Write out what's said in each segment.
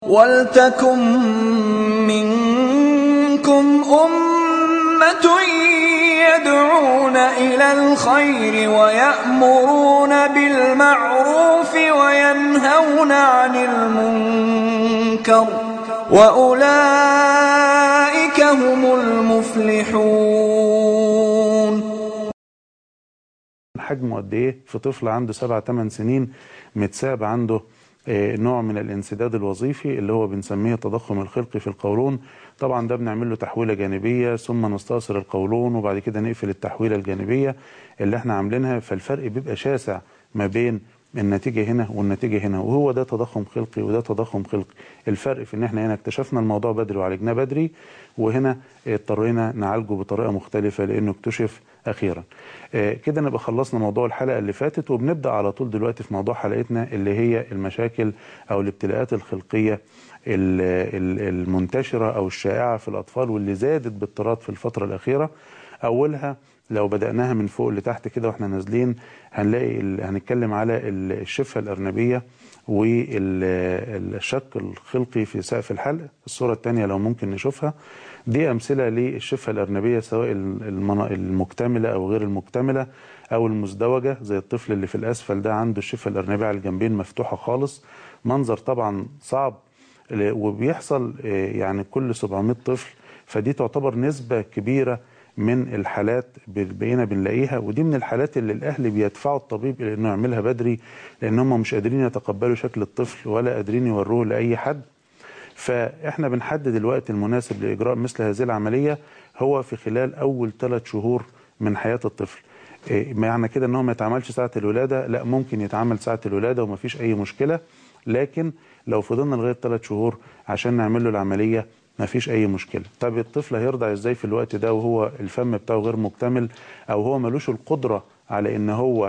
وَلْتَكُن مِّنكُمْ أُمَّةٌ يَدْعُونَ إِلَى الْخَيْرِ وَيَأْمُرُونَ بِالْمَعْرُوفِ وَيَنْهَوْنَ عَنِ الْمُنكَرِ ۚ وَأُولَٰئِكَ هُمُ الْمُفْلِحُونَ حجمه قد ايه في طفل عنده سبع ثمان سنين متساب عنده آه، نوع من الانسداد الوظيفي اللي هو بنسميه التضخم الخلقي في القولون طبعا ده بنعمل له تحويله جانبيه ثم نستأصل القولون وبعد كده نقفل التحويله الجانبيه اللي احنا عاملينها فالفرق بيبقى شاسع ما بين النتيجه هنا والنتيجه هنا وهو ده تضخم خلقي وده تضخم خلقي الفرق في ان احنا هنا اكتشفنا الموضوع بدري وعالجناه بدري وهنا اضطرينا نعالجه بطريقه مختلفه لانه اكتشف اخيرا آه، كده نبقى خلصنا موضوع الحلقه اللي فاتت وبنبدا على طول دلوقتي في موضوع حلقتنا اللي هي المشاكل او الابتلاءات الخلقيه ال- ال- المنتشره او الشائعه في الاطفال واللي زادت باضطراد في الفتره الاخيره اولها لو بدأناها من فوق لتحت كده واحنا نازلين هنلاقي ال- هنتكلم على ال- الشفة الأرنبية والشق الخلقي في سقف الحلق الصورة الثانية لو ممكن نشوفها دي أمثلة للشفة الأرنبية سواء ال- المنا- المكتملة أو غير المكتملة أو المزدوجة زي الطفل اللي في الأسفل ده عنده الشفة الأرنبية على الجنبين مفتوحة خالص منظر طبعا صعب وبيحصل آه، يعني كل 700 طفل فدي تعتبر نسبة كبيرة من الحالات ب- بقينا بنلاقيها ودي من الحالات اللي الاهل بيدفعوا الطبيب الى انه يعملها بدري لان هم مش قادرين يتقبلوا شكل الطفل ولا قادرين يوروه لاي حد فاحنا بنحدد الوقت المناسب لاجراء مثل هذه العمليه هو في خلال اول ثلاث شهور من حياه الطفل إيه، معنى كده ان هو ما يتعملش ساعه الولاده لا ممكن يتعمل ساعه الولاده ومفيش اي مشكله لكن لو فضلنا لغايه ثلاث شهور عشان نعمل له العمليه ما فيش اي مشكله طب الطفل هيرضع ازاي في الوقت ده وهو الفم بتاعه غير مكتمل او هو ملوش القدره على ان هو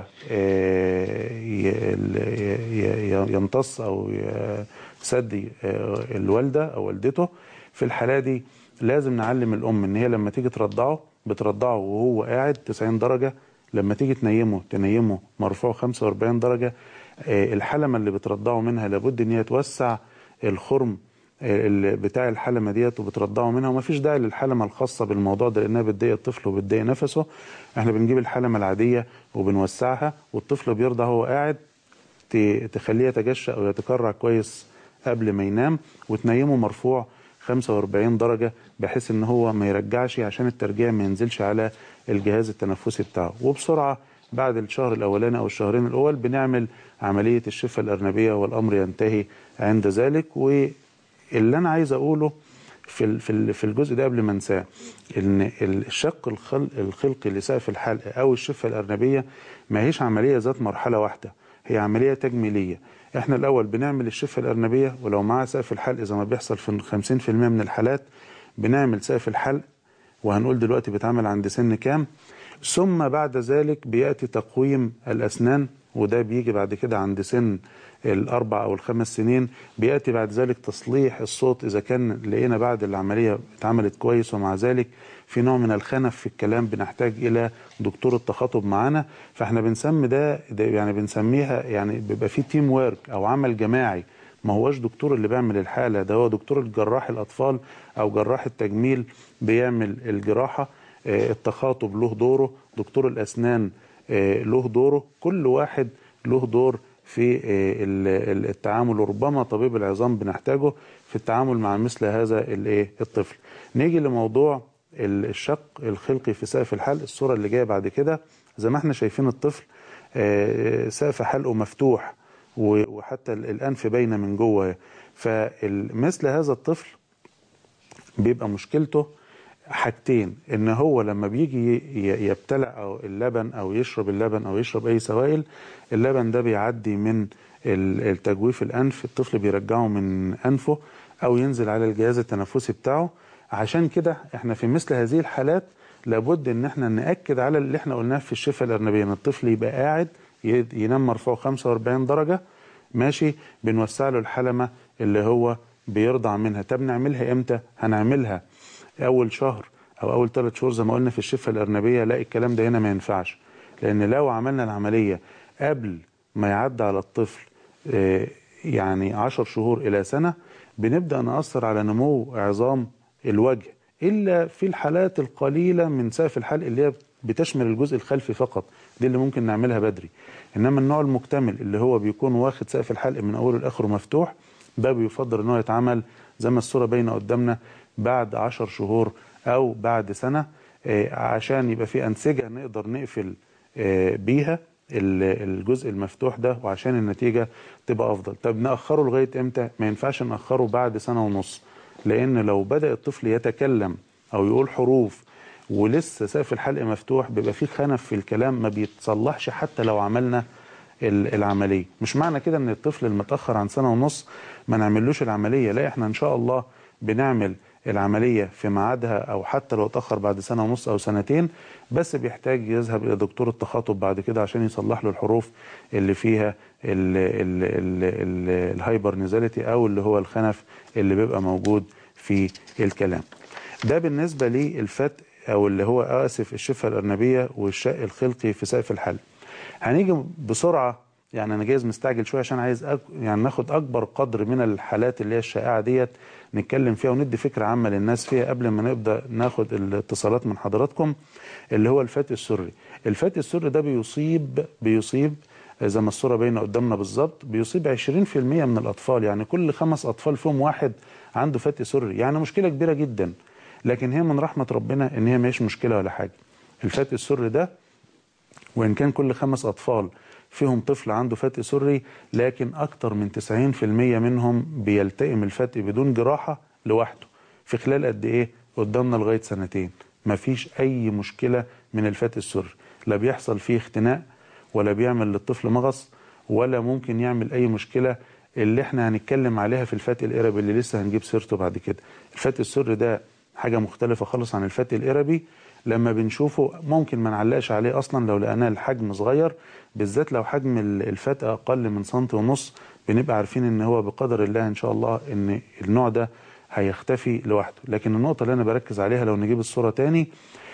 آه، ي- ي- ي- يمتص او ي- يسدي آه، الوالده او والدته في الحاله دي لازم نعلم الام ان هي لما تيجي ترضعه بترضعه وهو قاعد 90 درجه لما تيجي تنيمه تنيمه مرفوع 45 درجه آه، الحلمه اللي بترضعه منها لابد ان هي توسع الخرم ال- بتاع الحلمه ديت وبترضعه منها ومفيش داعي للحلمه الخاصه بالموضوع ده لانها بتضايق الطفل وبتضايق نفسه احنا بنجيب الحلمه العاديه وبنوسعها والطفل بيرضع وهو قاعد ت- تخليه يتجشأ او يتكرع كويس قبل ما ينام وتنيمه مرفوع 45 درجه بحيث ان هو ما يرجعش عشان الترجيع ما ينزلش على الجهاز التنفسي بتاعه وبسرعه بعد الشهر الاولاني او الشهرين الاول بنعمل عمليه الشفه الارنبيه والامر ينتهي عند ذلك واللي انا عايز اقوله في ال- في ال- في الجزء ده قبل ما انساه ان الشق الخل- الخلقي لسقف الحلق او الشفه الارنبيه ما هيش عمليه ذات مرحله واحده هي عمليه تجميليه احنا الاول بنعمل الشفه الارنبيه ولو معاه سقف الحلق زي ما بيحصل في 50% من الحالات بنعمل سقف الحلق وهنقول دلوقتي بيتعمل عند سن كام ثم بعد ذلك بياتي تقويم الاسنان وده بيجي بعد كده عند سن الاربع او الخمس سنين بياتي بعد ذلك تصليح الصوت اذا كان لقينا بعد العمليه اتعملت كويس ومع ذلك في نوع من الخنف في الكلام بنحتاج الى دكتور التخاطب معانا فاحنا بنسمي ده, ده يعني بنسميها يعني بيبقى في تيم وورك او عمل جماعي ما هوش دكتور اللي بيعمل الحاله ده هو دكتور الجراح الاطفال او جراح التجميل بيعمل الجراحه آه، التخاطب له دوره دكتور الاسنان آه، له دوره كل واحد له دور في آه، ال- ال- التعامل وربما طبيب العظام بنحتاجه في التعامل مع مثل هذا الايه الطفل نيجي لموضوع ال- الشق الخلقي في سقف الحلق الصوره اللي جايه بعد كده زي ما احنا شايفين الطفل آه، سقف حلقه مفتوح و- وحتى ال- الانف باينه من جوه فمثل هذا الطفل بيبقى مشكلته حاجتين ان هو لما بيجي ي- يبتلع او اللبن او يشرب اللبن او يشرب اي سوائل اللبن ده بيعدي من ال- التجويف الانف الطفل بيرجعه من انفه او ينزل على الجهاز التنفسي بتاعه عشان كده احنا في مثل هذه الحالات لابد ان احنا ناكد على اللي احنا قلناه في الشفه الارنبيه ان الطفل يبقى قاعد ي- ينام مرفوع 45 درجه ماشي بنوسع له الحلمه اللي هو بيرضع منها طب نعملها امتى هنعملها اول شهر او اول ثلاث شهور زي ما قلنا في الشفه الارنبيه لا الكلام ده هنا ما ينفعش لان لو عملنا العمليه قبل ما يعدي على الطفل آه، يعني عشر شهور إلى سنة بنبدأ نأثر على نمو عظام الوجه إلا في الحالات القليلة من سقف الحلق اللي هي بتشمل الجزء الخلفي فقط دي اللي ممكن نعملها بدري إنما النوع المكتمل اللي هو بيكون واخد سقف الحلق من أوله لآخره مفتوح ده بيفضل إن هو يتعمل زي ما الصورة باينة قدامنا بعد عشر شهور أو بعد سنة آه، عشان يبقى في أنسجة نقدر نقفل آه، بيها ال- الجزء المفتوح ده وعشان النتيجة تبقى أفضل طب نأخره لغاية إمتى؟ ما ينفعش نأخره بعد سنة ونص لأن لو بدأ الطفل يتكلم أو يقول حروف ولسه سقف الحلق مفتوح بيبقى فيه خنف في الكلام ما بيتصلحش حتى لو عملنا ال- العملية مش معنى كده ان الطفل المتأخر عن سنة ونص ما نعملوش العملية لا احنا ان شاء الله بنعمل العملية في ميعادها او حتى لو اتأخر بعد سنة ونص او سنتين بس بيحتاج يذهب الى دكتور التخاطب بعد كده عشان يصلح له الحروف اللي فيها الهايبر نيزاليتي او اللي هو الخنف اللي بيبقى موجود في الكلام ده بالنسبة للفتق او اللي هو اسف الشفة الارنبية والشق الخلقي في سقف الحلق هنيجي بسرعة يعني انا جايز مستعجل شويه عشان عايز أك... يعني ناخد اكبر قدر من الحالات اللي هي الشائعه ديت نتكلم فيها وندي فكره عامه للناس فيها قبل ما نبدا ناخد الاتصالات من حضراتكم اللي هو الفتق السري الفتق السري ده بيصيب بيصيب زي ما الصوره باينه قدامنا بالظبط بيصيب 20% من الاطفال يعني كل خمس اطفال فيهم واحد عنده فتق سري يعني مشكله كبيره جدا لكن هي من رحمه ربنا ان هي مش مشكله ولا حاجه الفتق السري ده وإن كان كل خمس أطفال فيهم طفل عنده فتق سري لكن أكتر من 90% منهم بيلتئم الفتق بدون جراحة لوحده في خلال قد إيه؟ قدامنا لغاية سنتين مفيش أي مشكلة من الفتق السري لا بيحصل فيه اختناق ولا بيعمل للطفل مغص ولا ممكن يعمل أي مشكلة اللي احنا هنتكلم عليها في الفتق الإربي اللي لسه هنجيب سيرته بعد كده الفتق السري ده حاجة مختلفة خالص عن الفتق الإربي لما بنشوفه ممكن ما نعلقش عليه اصلا لو لقيناه الحجم صغير بالذات لو حجم الفتقه اقل من سنتي ونص بنبقى عارفين ان هو بقدر الله ان شاء الله ان النوع ده هيختفي لوحده لكن النقطه اللي انا بركز عليها لو نجيب الصوره تاني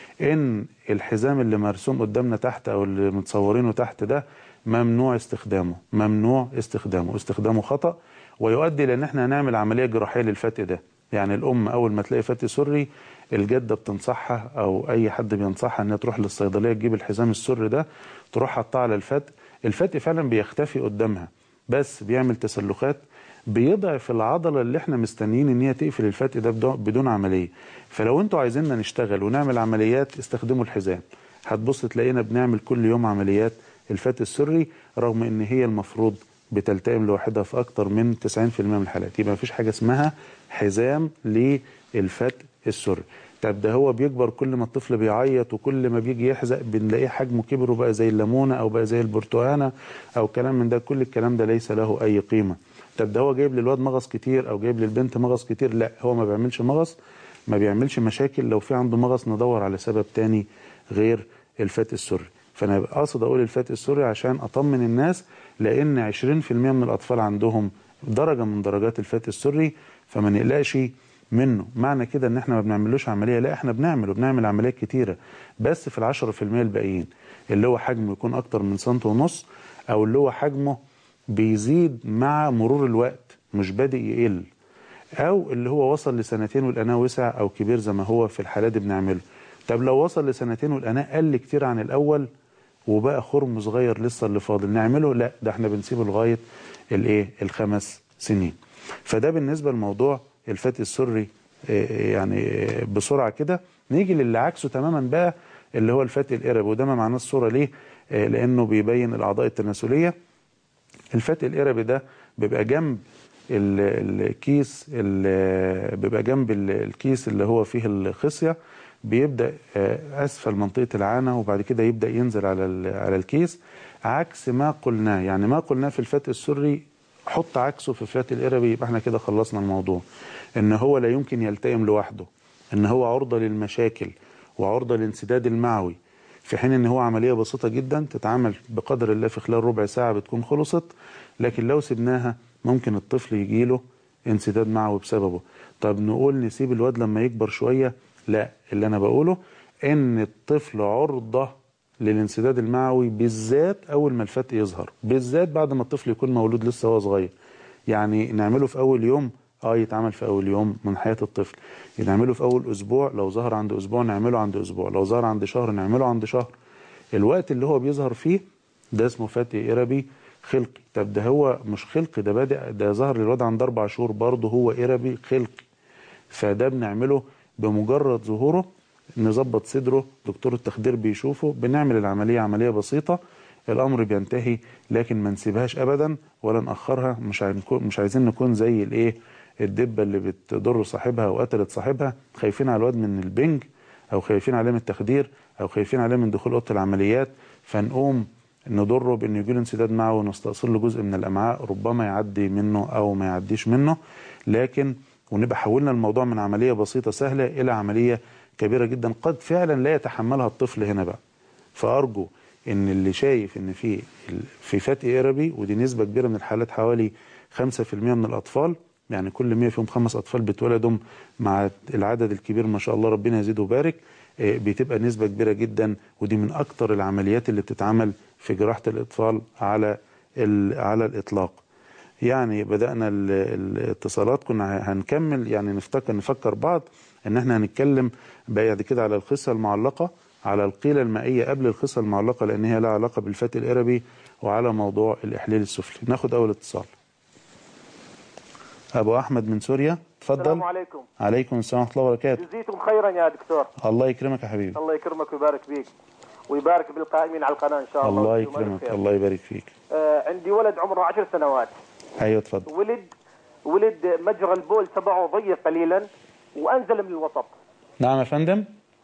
ان الحزام اللي مرسوم قدامنا تحت او اللي متصورينه تحت ده ممنوع استخدامه ممنوع استخدامه استخدامه خطأ ويؤدي لان احنا هنعمل عمليه جراحيه للفتق ده يعني الام اول ما تلاقي فتق سري الجده بتنصحها او اي حد بينصحها انها تروح للصيدليه تجيب الحزام السري ده تروح حطها على الفتق الفتق فعلا بيختفي قدامها بس بيعمل تسلخات بيضعف العضله اللي احنا مستنيين ان هي تقفل الفتق ده بدون- بدون عمليه فلو انتوا عايزيننا نشتغل ونعمل عمليات استخدموا الحزام هتبص تلاقينا بنعمل كل يوم عمليات الفتق السري رغم ان هي المفروض بتلتئم لوحدها في اكتر من 90% من الحالات يبقى مفيش حاجه اسمها حزام للفتق السري طب ده هو بيكبر كل ما الطفل بيعيط وكل ما بيجي يحزق بنلاقيه حجمه كبر وبقى زي الليمونه او بقى زي البرتقانه او كلام من ده كل الكلام ده ليس له اي قيمه طب ده هو جايب للواد مغص كتير او جايب للبنت مغص كتير لا هو ما بيعملش مغص ما بيعملش مشاكل لو في عنده مغص ندور على سبب تاني غير الفتق السري فانا قاصد اقول الفتق السري عشان اطمن الناس لان 20% من الاطفال عندهم درجه من درجات الفتق السري فما نقلقش منه معنى كده ان احنا ما بنعملوش عمليه لا احنا بنعمل وبنعمل عمليات كتيره بس في العشرة في المية الباقيين اللي هو حجمه يكون اكتر من سنت ونص او اللي هو حجمه بيزيد مع مرور الوقت مش بادئ يقل او اللي هو وصل لسنتين والقناه وسع او كبير زي ما هو في الحالات دي بنعمله طب لو وصل لسنتين والقناه قل كتير عن الاول وبقى خرم صغير لسه اللي فاضل نعمله لا ده احنا بنسيبه لغايه الايه الخمس سنين فده بالنسبه لموضوع الفتق السري آه، يعني آه، بسرعه كده نيجي للي عكسه تماما بقى اللي هو الفتق القرب وده ما معناه الصوره ليه آه، لانه بيبين الاعضاء التناسليه الفتق القربي ده بيبقى جنب ال- الكيس ال- بيبقى جنب ال- الكيس اللي هو فيه الخصيه بيبدا آه، اسفل منطقه العانه وبعد كده يبدا ينزل على ال- على الكيس عكس ما قلناه يعني ما قلناه في الفتق السري حط عكسه في الفتق القربي يبقى احنا كده خلصنا الموضوع ان هو لا يمكن يلتئم لوحده ان هو عرضه للمشاكل وعرضه للانسداد المعوي في حين ان هو عمليه بسيطه جدا تتعمل بقدر الله في خلال ربع ساعه بتكون خلصت لكن لو سبناها ممكن الطفل يجيله انسداد معوي بسببه طب نقول نسيب الواد لما يكبر شويه لا اللي انا بقوله ان الطفل عرضه للانسداد المعوي بالذات اول ما الفتق يظهر بالذات بعد ما الطفل يكون مولود لسه هو صغير يعني نعمله في اول يوم اه يتعمل في اول يوم من حياه الطفل نعمله في اول اسبوع لو ظهر عند اسبوع نعمله عند اسبوع لو ظهر عند شهر نعمله عند شهر الوقت اللي هو بيظهر فيه ده اسمه فتي إربي خلقي طب ده هو مش خلقي ده بادئ ده ظهر للواد عند اربع شهور برضه هو إربي خلقي فده بنعمله بمجرد ظهوره نظبط صدره دكتور التخدير بيشوفه بنعمل العملية عملية بسيطة الأمر بينتهي لكن ما نسيبهاش أبدا ولا نأخرها مش هنكون مش عايزين نكون زي الإيه الدبة اللي بتضر صاحبها وقتلت صاحبها خايفين على الواد من البنج أو خايفين عليه من التخدير أو خايفين عليه من دخول أوضة العمليات فنقوم نضره بأنه يجيله انسداد معه ونستأصل له جزء من الأمعاء ربما يعدي منه أو ما يعديش منه لكن ونبقى حولنا الموضوع من عملية بسيطة سهلة إلى عملية كبيرة جدا قد فعلا لا يتحملها الطفل هنا بقى فأرجو إن اللي شايف إن في في فتق إربي ودي نسبة كبيرة من الحالات حوالي 5% من الأطفال يعني كل 100 فيهم خمس أطفال بيتولدوا مع العدد الكبير ما شاء الله ربنا يزيد ويبارك آه، بتبقى نسبة كبيرة جدا ودي من أكتر العمليات اللي بتتعمل في جراحة الأطفال على ال- على الإطلاق يعني بدأنا ال- الاتصالات كنا هنكمل يعني نفتكر نفكر بعض ان احنا هنتكلم بعد كده على الخصة المعلقة على القيلة المائية قبل الخصة المعلقة لان هي لها علاقة بالفتي الإربي وعلى موضوع الإحليل السفلي ناخد أول اتصال أبو أحمد من سوريا السلام اتفضل عليكم عليكم السلام ورحمة الله وبركاته جزيتم خيرا يا دكتور الله يكرمك يا حبيبي الله يكرمك ويبارك فيك ويبارك بالقائمين على القناة إن شاء الله الله ويجزيهم ألف يكرمك خير. الله يبارك فيك آه عندي ولد عمره عشر سنوات ايوه اتفضل ولد ولد مجرى البول تبعه ضيق قليلا وأنزل من الوسط نعم يا فندم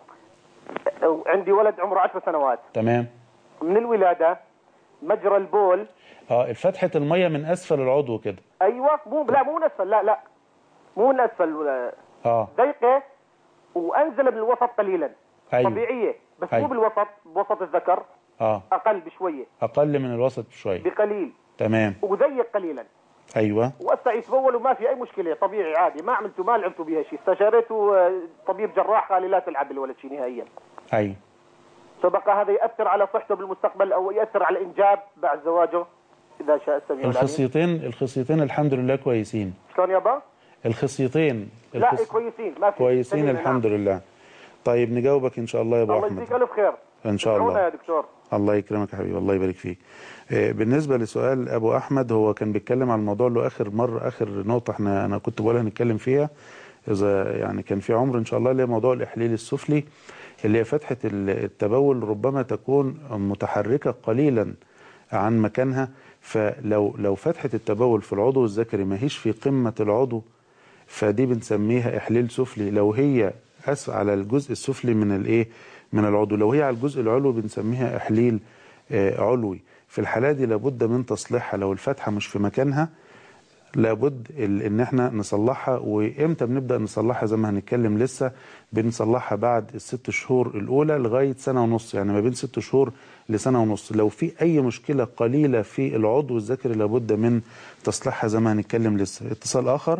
آه، عندي ولد عمره عشر سنوات تمام من الولادة مجرى البول اه فتحة المية من أسفل العضو كده أيوة مو لا مو من أسفل لا لا مو من أسفل ولا- اه ضيقة وأنزل من الوسط قليلا أيوة. طبيعية بس أيوة. مو بالوسط بوسط الذكر اه أقل بشوية أقل من الوسط بشوية بقليل تمام وضيق قليلا أيوه وهسه يتبول وما في اي مشكله طبيعي عادي ما عملتوا ما لعبتوا بها شيء استشارته آه، طبيب جراح قال لي لا تلعب الولد شيء نهائيا أيوه فبقى هذا ياثر على صحته بالمستقبل او ياثر على الانجاب بعد زواجه اذا شاء السميع العليم الخصيتين الخصيتين الحمد لله كويسين شلون يابا؟ الخصيتين لا الخص- كويسين ما في كويسين سليمة، الحمد نعم. لله طيب نجاوبك إن شاء الله يا أبو الله أحمد يجزيك الف خير إن شاء ادعونا الله يا دكتور الله يكرمك يا حبيبي الله يبارك فيك آه، بالنسبة لسؤال أبو أحمد هو كان بيتكلم عن الموضوع له آخر مرة آخر نقطة احنا أنا كنت بقولها نتكلم فيها إذا يعني كان في عمر إن شاء الله اللي هي موضوع الإحليل السفلي اللي هي فتحة ال- التبول ربما تكون متحركة قليلا عن مكانها فلو لو فتحة التبول في العضو الذكري ما هيش في قمة العضو فدي بنسميها إحليل سفلي لو هي أس على الجزء السفلي من الإيه من العضو لو هي على الجزء العلوي بنسميها إحليل آه، علوي في الحالة دي لابد من تصليحها لو الفتحة مش في مكانها لابد ال- ان احنا نصلحها وامتى بنبدا نصلحها زي ما هنتكلم لسه بنصلحها بعد الست شهور الاولى لغايه سنه ونص يعني ما بين ست شهور لسنه ونص لو في اي مشكله قليله في العضو الذكري لابد من تصليحها زي ما هنتكلم لسه اتصال اخر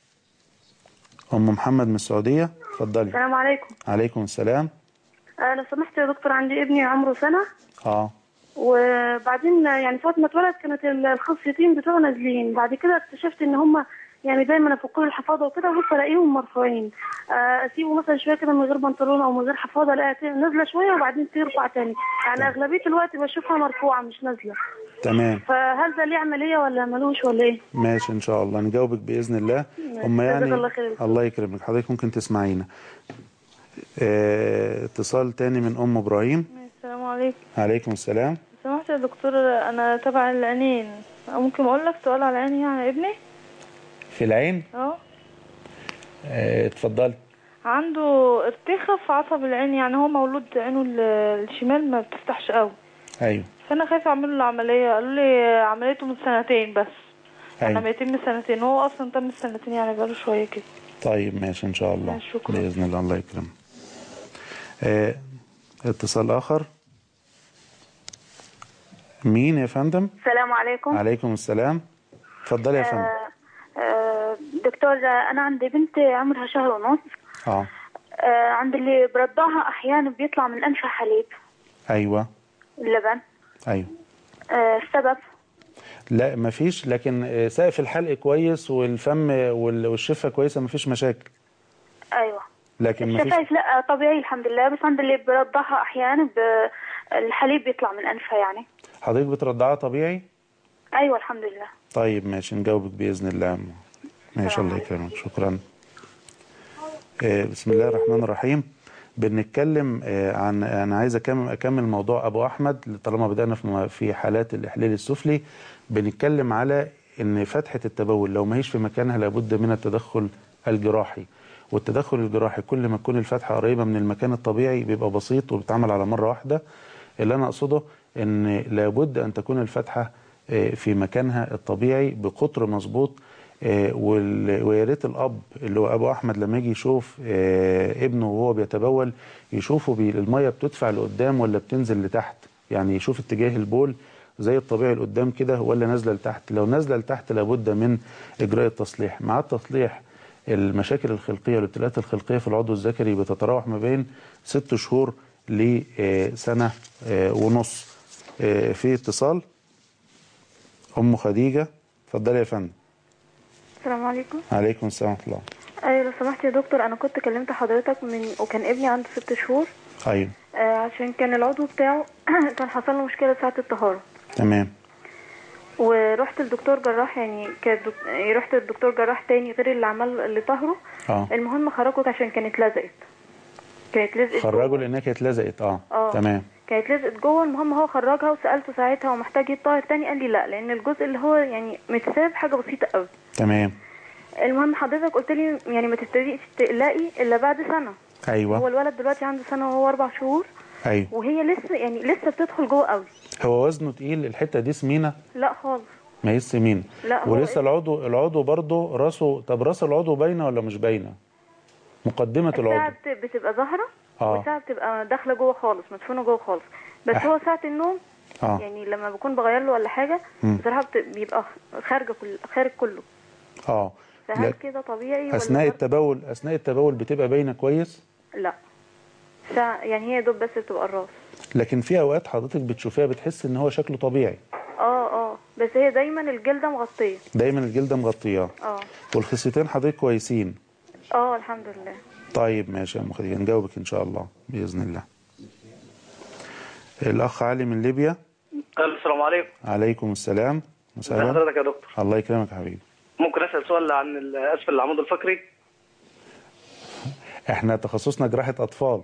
ام محمد من السعوديه اتفضلي السلام عليكم عليكم السلام آه لو سمحت يا دكتور عندي ابني عمره سنة اه وبعدين يعني في وقت ما اتولد كانت ال- الخصيتين بتوعه نازلين بعد كده اكتشفت ان هم يعني دايما افك له الحفاضه وكده وبص الاقيهم مرفوعين آه اسيبه مثلا شويه كده من غير بنطلون او من غير حفاضه الاقيها ت- نازله شويه وبعدين ترفع تاني يعني اغلبيه الوقت بشوفها مرفوعه مش نازله تمام فهل ده ليه عمليه ولا ملوش ولا ايه؟ ماشي ان شاء الله نجاوبك باذن الله هم جزاك يعني الله خير. الله يكرمك حضرتك ممكن تسمعينا اه اتصال تاني من ام ابراهيم السلام عليكم عليكم السلام سمحت يا دكتور انا تبع العينين ممكن اقول لك سؤال على عيني يعني ابني في العين اه اه اتفضلي عنده ارتخاء في عصب العين يعني هو مولود عينه ال- الشمال ما بتفتحش قوي ايوه فانا خايفه اعمل له العمليه قالوا لي عمليته من سنتين بس انا ايوه يتم سنتين هو اصلا تم سنتين يعني بقاله شويه كده طيب ماشي ان شاء الله شكرا. باذن الله الله يكرمك اه اتصال اخر مين يا فندم السلام عليكم عليكم السلام اتفضلي يا فندم آه دكتور انا عندي بنت عمرها شهر ونص اه آه عند اللي برضعها احيانا بيطلع من انفها حليب ايوه اللبن ايوه آه السبب لا مفيش لكن آه، سقف الحلق كويس والفم وال- والشفه كويسه مفيش مشاكل ايوه لكن مفيش الشفايف لا طبيعي الحمد لله بس عند اللي برضعها احيانا ب- الحليب بيطلع من انفها يعني حضرتك بترضعها طبيعي ايوه الحمد لله طيب ماشي نجاوبك باذن الله ماشي الله يكرمك شكرا آه، بسم الله الرحمن الرحيم بنتكلم آه، عن انا عايز اكمل اكمل موضوع ابو احمد طالما بدانا في م- في حالات الاحلال السفلي بنتكلم على ان فتحه التبول لو ما هيش في مكانها لابد من التدخل الجراحي والتدخل الجراحي كل ما تكون الفتحه قريبه من المكان الطبيعي بيبقى بسيط وبيتعمل على مره واحده اللي انا اقصده ان لابد ان تكون الفتحه آه، في مكانها الطبيعي بقطر مظبوط آه، وال- ويا ريت الاب اللي هو ابو احمد لما يجي يشوف آه، ابنه وهو بيتبول يشوفه بي الميه بتدفع لقدام ولا بتنزل لتحت يعني يشوف اتجاه البول زي الطبيعي لقدام كده ولا نازله لتحت لو نازله لتحت لابد من اجراء التصليح مع التصليح المشاكل الخلقيه والابتلاءات الخلقيه في العضو الذكري بتتراوح ما بين ست شهور لسنه ونص آه، في اتصال ام خديجه اتفضلي يا فندم السلام عليكم عليكم السلام ورحمه الله ايوه لو سمحت يا دكتور انا كنت كلمت حضرتك من وكان ابني عنده ست شهور ايوه آه عشان كان العضو بتاعه كان حصل له مشكله ساعه الطهاره تمام ورحت لدكتور جراح يعني كان دك... رحت للدكتور جراح تاني غير اللي عمل اللي طهره اه المهم خرجه عشان كانت لزقت كانت لزقت خرجوا جوه. لانها كانت لزقت اه اه تمام كانت لزقت جوه المهم هو خرجها وسالته ساعتها هو محتاج يتطهر تاني قال لي لا لان الجزء اللي هو يعني متساب حاجه بسيطه قوي تمام المهم حضرتك قلت لي يعني ما تبتديش تقلقي الا بعد سنه هو ايوه الولد دلوقتي عنده سنه وهو اربع شهور ايوه وهي لسه يعني لسه بتدخل جوه قوي هو وزنه تقيل الحته دي سمينه لا خالص ما هي سمينه لا، هو ولسه إيه؟ العضو العضو برضه راسه طب راس العضو باينه ولا مش باينه مقدمه ساعة العضو بت- بتبقى ظاهره آه. وساعة بتبقى داخله جوه خالص مدفونه جوه خالص بس أح- هو ساعة النوم اه يعني لما بكون بغير له ولا حاجه مم. بصراحه بت- بيبقى خارجه كل خارج كله اه فهل لا. كده طبيعي ولا اثناء برضه- التبول اثناء التبول بتبقى باينه كويس لا ساعة يعني هي دوب بس بتبقى الراس لكن في اوقات حضرتك بتشوفيها بتحس ان هو شكله طبيعي اه اه بس هي دايما الجلده مغطيه دايما الجلده مغطياه اه والخصيتين حضرتك كويسين اه الحمد لله طيب ماشي يا ام خديجه نجاوبك ان شاء الله باذن الله الاخ علي من ليبيا السلام عليكم عليكم السلام ازي وسهلا حضرتك يا دكتور الله يكرمك يا حبيبي ممكن اسال سؤال عن ال- اسفل العمود الفقري احنا تخصصنا جراحة اطفال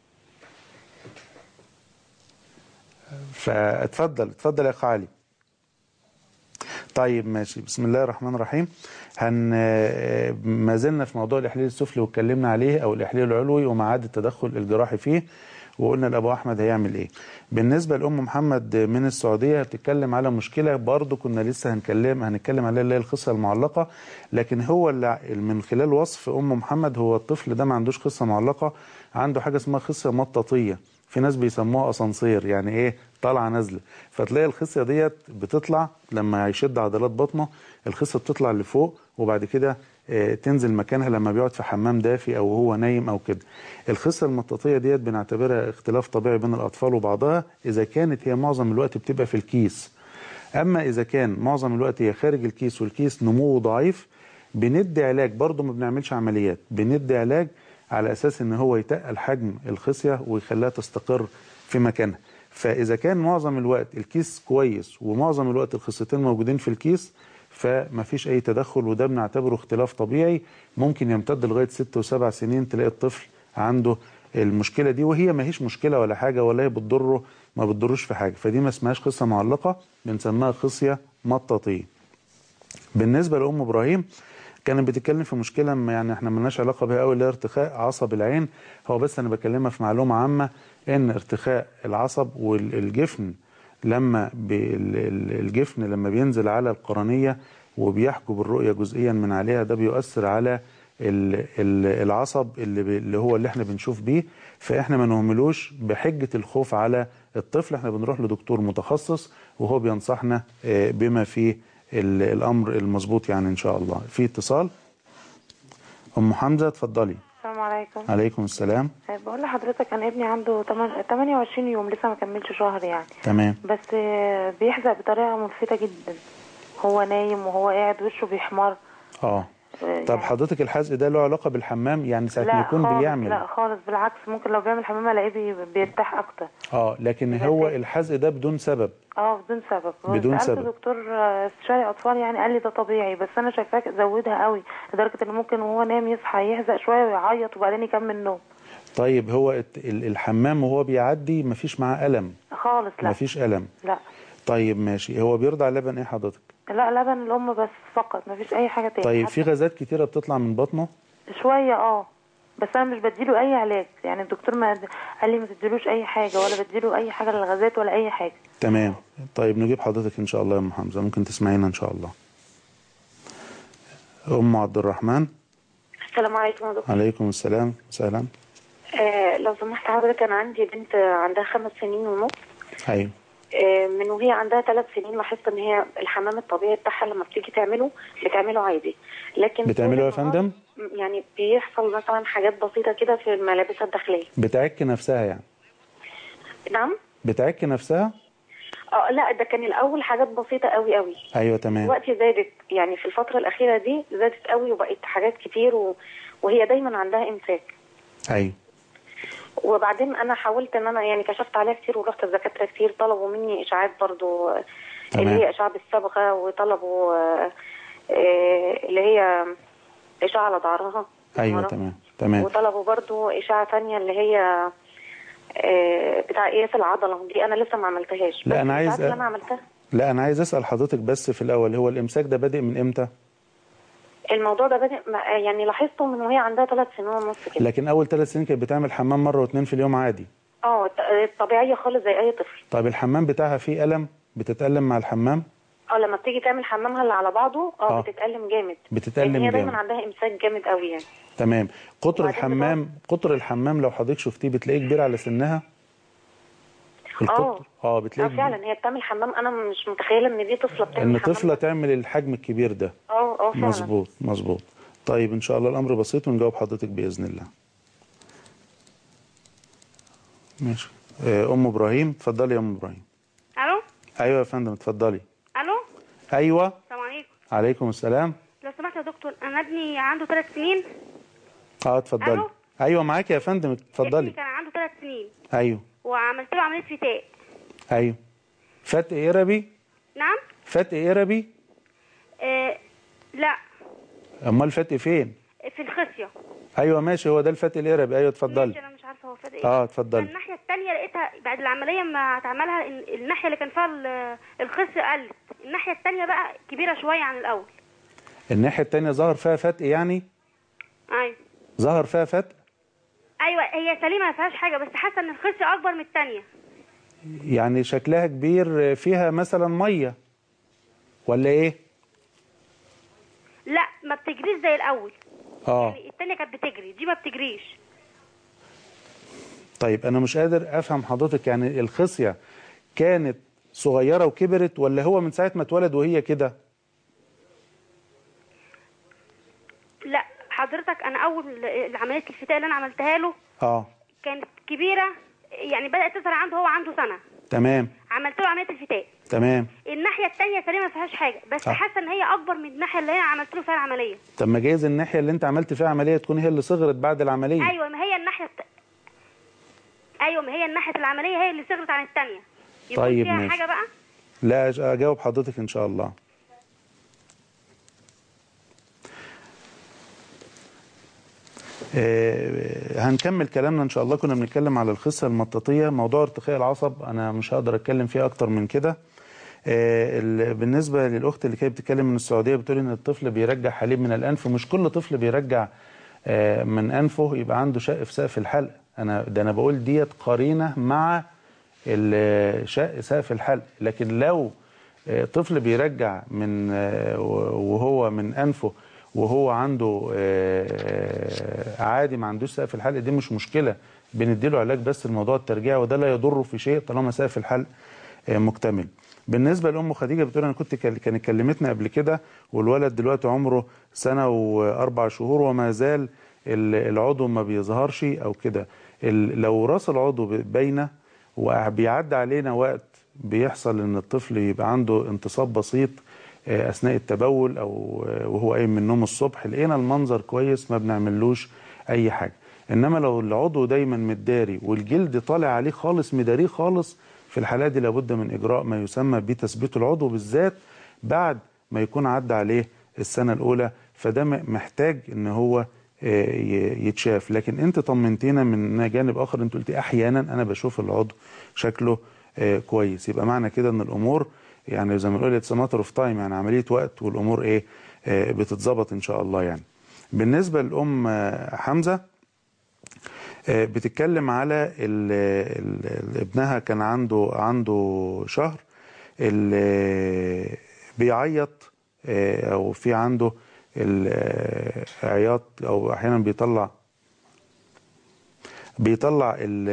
فاتفضل اتفضل يا اخ علي طيب ماشي بسم الله الرحمن الرحيم هن ما زلنا في موضوع الاحليل السفلي واتكلمنا عليه او الاحليل العلوي وما عاد التدخل الجراحي فيه وقلنا لابو احمد هيعمل ايه بالنسبه لام محمد من السعوديه بتتكلم على مشكله برضو كنا لسه هنكلم هنتكلم عليها اللي هي الخصه المعلقه لكن هو اللي من خلال وصف ام محمد هو الطفل ده ما عندوش خصه معلقه عنده حاجه اسمها خصيه مطاطيه في ناس بيسموها اسانسير يعني ايه طالعه نازله فتلاقي الخصيه ديت بتطلع لما يشد عضلات بطنه الخصيه بتطلع لفوق وبعد كده آه، تنزل مكانها لما بيقعد في حمام دافي او هو نايم او كده الخصيه المطاطيه ديت بنعتبرها اختلاف طبيعي بين الاطفال وبعضها اذا كانت هي معظم الوقت بتبقى في الكيس اما اذا كان معظم الوقت هي خارج الكيس والكيس نموه ضعيف بندي علاج برضه ما بنعملش عمليات بندي علاج على اساس ان هو يتقل حجم الخصيه ويخليها تستقر في مكانها فاذا كان معظم الوقت الكيس كويس ومعظم الوقت الخصيتين موجودين في الكيس فما فيش اي تدخل وده بنعتبره اختلاف طبيعي ممكن يمتد لغايه ست وسبع سنين تلاقي الطفل عنده المشكله دي وهي ما هيش مشكله ولا حاجه ولا هي بتضره ما بتضروش في حاجه فدي ما اسمهاش خصيه معلقه بنسميها خصيه مطاطيه بالنسبه لام ابراهيم كانت بتتكلم في مشكله ما يعني احنا ملناش علاقه بها قوي اللي هي ارتخاء عصب العين هو بس انا بكلمها في معلومه عامه ان ارتخاء العصب والجفن لما بي- ال- ال- الجفن لما بينزل على القرنيه وبيحجب الرؤيه جزئيا من عليها ده بيؤثر على ال- ال- العصب اللي, بي- اللي هو اللي احنا بنشوف بيه فاحنا ما نهملوش بحجه الخوف على الطفل احنا بنروح لدكتور متخصص وهو بينصحنا آه، بما فيه ال- الامر المظبوط يعني ان شاء الله في اتصال ام حمزه اتفضلي السلام عليكم عليكم السلام بقول لحضرتك انا ابني عنده 28 يوم لسه ما كملش شهر يعني تمام بس آه، بيحزق بطريقه ملفتة جدا هو نايم وهو قاعد وشه بيحمر اه آه، طب حضرتك الحزق ده له علاقه بالحمام يعني ساعه ما لا يكون خالص بيعمل لا خالص بالعكس ممكن لو بيعمل حمام الاقيه بي- بيرتاح اكتر اه لكن هو الحزق ده بدون سبب اه بدون سبب بدون سألت سبب. دكتور آه، استشاري اطفال يعني قال لي ده طبيعي بس انا شايفاه زودها قوي لدرجه ان ممكن وهو نايم يصحى يهزق شويه ويعيط وبعدين يكمل نوم طيب هو الت- ال- الحمام وهو بيعدي مفيش معاه الم خالص لا مفيش الم لا طيب ماشي هو بيرضع لبن ايه حضرتك لا لبن الام بس فقط مفيش اي حاجه تاني طيب حتى في غازات كتيره بتطلع من بطنه شويه اه بس انا مش بديله اي علاج يعني الدكتور ما قال لي ما تديلوش اي حاجه ولا بديله اي حاجه للغازات ولا اي حاجه تمام طيب نجيب حضرتك ان شاء الله يا ام حمزه ممكن تسمعينا ان شاء الله ام عبد الرحمن السلام عليكم يا دكتور عليكم السلام سهلا آه لو سمحت حضرتك انا عندي بنت عندها خمس سنين ونص ايوه آه من وهي عندها ثلاث سنين لاحظت ان هي الحمام الطبيعي بتاعها لما بتيجي تعمله بتعمله عادي لكن بتعمله يا طول النهار فندم يعني بيحصل مثلا حاجات بسيطه كده في ملابسها الداخليه بتعك نفسها يعني نعم بتعك نفسها اه لا ده كان الاول حاجات بسيطه قوي قوي ايوه تمام دلوقتي زادت يعني في الفتره الاخيره دي زادت قوي وبقت حاجات كتير و... وهي دايما عندها امساك ايوه وبعدين انا حاولت ان انا يعني كشفت عليها كتير ورحت لدكاتره كتير طلبوا مني اشاعات برضو آه، تمام. اللي هي اشعه بالصبغه وطلبوا آه، آه، اللي هي اشعه على ظهرها ايوه تمام تمام وطلبوا برضو اشعه ثانيه اللي هي آه، بتاع قياس العضله دي انا لسه ما عملتهاش لا، بس أنا عايز الإشعاعات اللي أ- انا عملتها لا انا عايز اسال حضرتك بس في الاول هو الامساك ده بادئ من امتى الموضوع ده بادئ ما- يعني لاحظته من وهي عندها ثلاث سنين ونص كده لكن اول ثلاث سنين كانت بتعمل حمام مره واثنين في اليوم عادي اه ط- طبيعيه خالص زي اي طفل طيب الحمام بتاعها فيه الم بتتالم مع الحمام اه لما بتيجي تعمل حمامها اللي على بعضه اه آه. بتتألم جامد بتتألم لأن هي جامد. دايما عندها امساك جامد قوي يعني تمام قطر وبعدين الحمام قطر الحمام لو حضرتك شفتيه بتلاقيه كبير على سنها اه القطر اه اه بتلاقيه فعلا هي بتعمل حمام انا مش متخيله ان دي طفله بتعمل ان حمام طفله تعمل الحجم الكبير ده اه اه فعلا مظبوط مظبوط طيب ان شاء الله الامر بسيط ونجاوب حضرتك باذن الله ماشي آه، ام ابراهيم اتفضلي يا ام ابراهيم الو ايوه يا فندم اتفضلي الو ايوه السلام عليكم عليكم السلام لو سمحت يا دكتور انا ابني عنده ثلاث سنين اه اتفضلي ألو؟ ايوه معاك يا فندم ابني اتفضلي كان عنده ثلاث سنين ايوه وعملت له عمليه فتاء ايوه فتق قربي نعم فتق قربي آه لا امال فتق فين في الخصيه ايوه ماشي هو ده الفتق القربي ايوه اتفضلي ماشي انا مش عارفه هو فات ايه اه اتفضلي الناحيه الثانيه لقيتها بعد العمليه ما اتعملها ال- الناحيه اللي كان فيها ال- الخصيه قلت الناحيه الثانيه بقى كبيره شويه عن الاول الناحيه التانية ظهر فيها فتق يعني ايوه ظهر فيها فتق ايوه هي سليمه ما فيهاش حاجه بس حاسه ان الخصيه اكبر من الثانيه يعني شكلها كبير فيها مثلا ميه ولا ايه لا ما بتجريش زي الاول اه يعني الثانيه كانت بتجري دي ما بتجريش طيب انا مش قادر افهم حضرتك يعني الخصيه كانت صغيره وكبرت ولا هو من ساعه ما اتولد وهي كده لا حضرتك انا اول عمليه الفتاء اللي انا عملتها له اه كانت كبيره يعني بدات تظهر عنده هو عنده سنه تمام عملت له عمليه الفتاء تمام الناحيه الثانيه سليمه ما فيهاش حاجه بس آه. حاسه ان هي اكبر من الناحيه اللي انا عملت له فيها العمليه طب ما جايز الناحيه اللي انت عملت فيها عمليه تكون هي اللي صغرت بعد العمليه ايوه ما هي الناحيه الت... ايوه ما هي الناحيه العمليه هي اللي صغرت عن الثانيه يكون طيب فيها ماشي. حاجه بقى لا أج- اجاوب حضرتك ان شاء الله آه، هنكمل كلامنا ان شاء الله كنا بنتكلم على الخصه المطاطيه موضوع ارتخاء العصب انا مش هقدر اتكلم فيه اكتر من كده آه، ال- بالنسبه للاخت اللي كانت بتتكلم من السعوديه بتقول ان الطفل بيرجع حليب من الانف ومش كل طفل بيرجع آه، من انفه يبقى عنده شق في سقف الحلق انا ده انا بقول ديت قرينه مع ال- شق سقف الحلق لكن لو آه، طفل بيرجع من آه، وهو من انفه وهو عنده آه، عادي ما عندوش سقف الحلق دي مش مشكله بنديله علاج بس الموضوع الترجيع وده لا يضره في شيء طالما سقف الحلق آه، مكتمل بالنسبه لام خديجه بتقول انا كنت كل- كانت كلمتنا قبل كده والولد دلوقتي عمره سنه واربع شهور وما زال ال- العضو ما بيظهرش او كده ال- لو راس العضو ب- باينه وبيعدي علينا وقت بيحصل ان الطفل يبقى عنده انتصاب بسيط آه، اثناء التبول او آه، وهو قايم من النوم الصبح لقينا المنظر كويس ما بنعملوش اي حاجه انما لو العضو دايما متداري والجلد طالع عليه خالص مداريه خالص في الحالات دي لابد من اجراء ما يسمى بتثبيت العضو بالذات بعد ما يكون عدى عليه السنه الاولى فده م- محتاج ان هو آه، ي- يتشاف لكن انت طمنتينا من جانب اخر انت قلتي احيانا انا بشوف العضو شكله آه، كويس يبقى معنى كده ان الامور يعني زي ما بنقول اتس ماتر اوف تايم يعني عمليه وقت والامور ايه آه، بتتظبط ان شاء الله يعني بالنسبه لام آه، حمزه آه، بتتكلم على ال ال ال ابنها كان عنده عنده شهر ال- بيعيط آه، او في عنده العياط او احيانا بيطلع بيطلع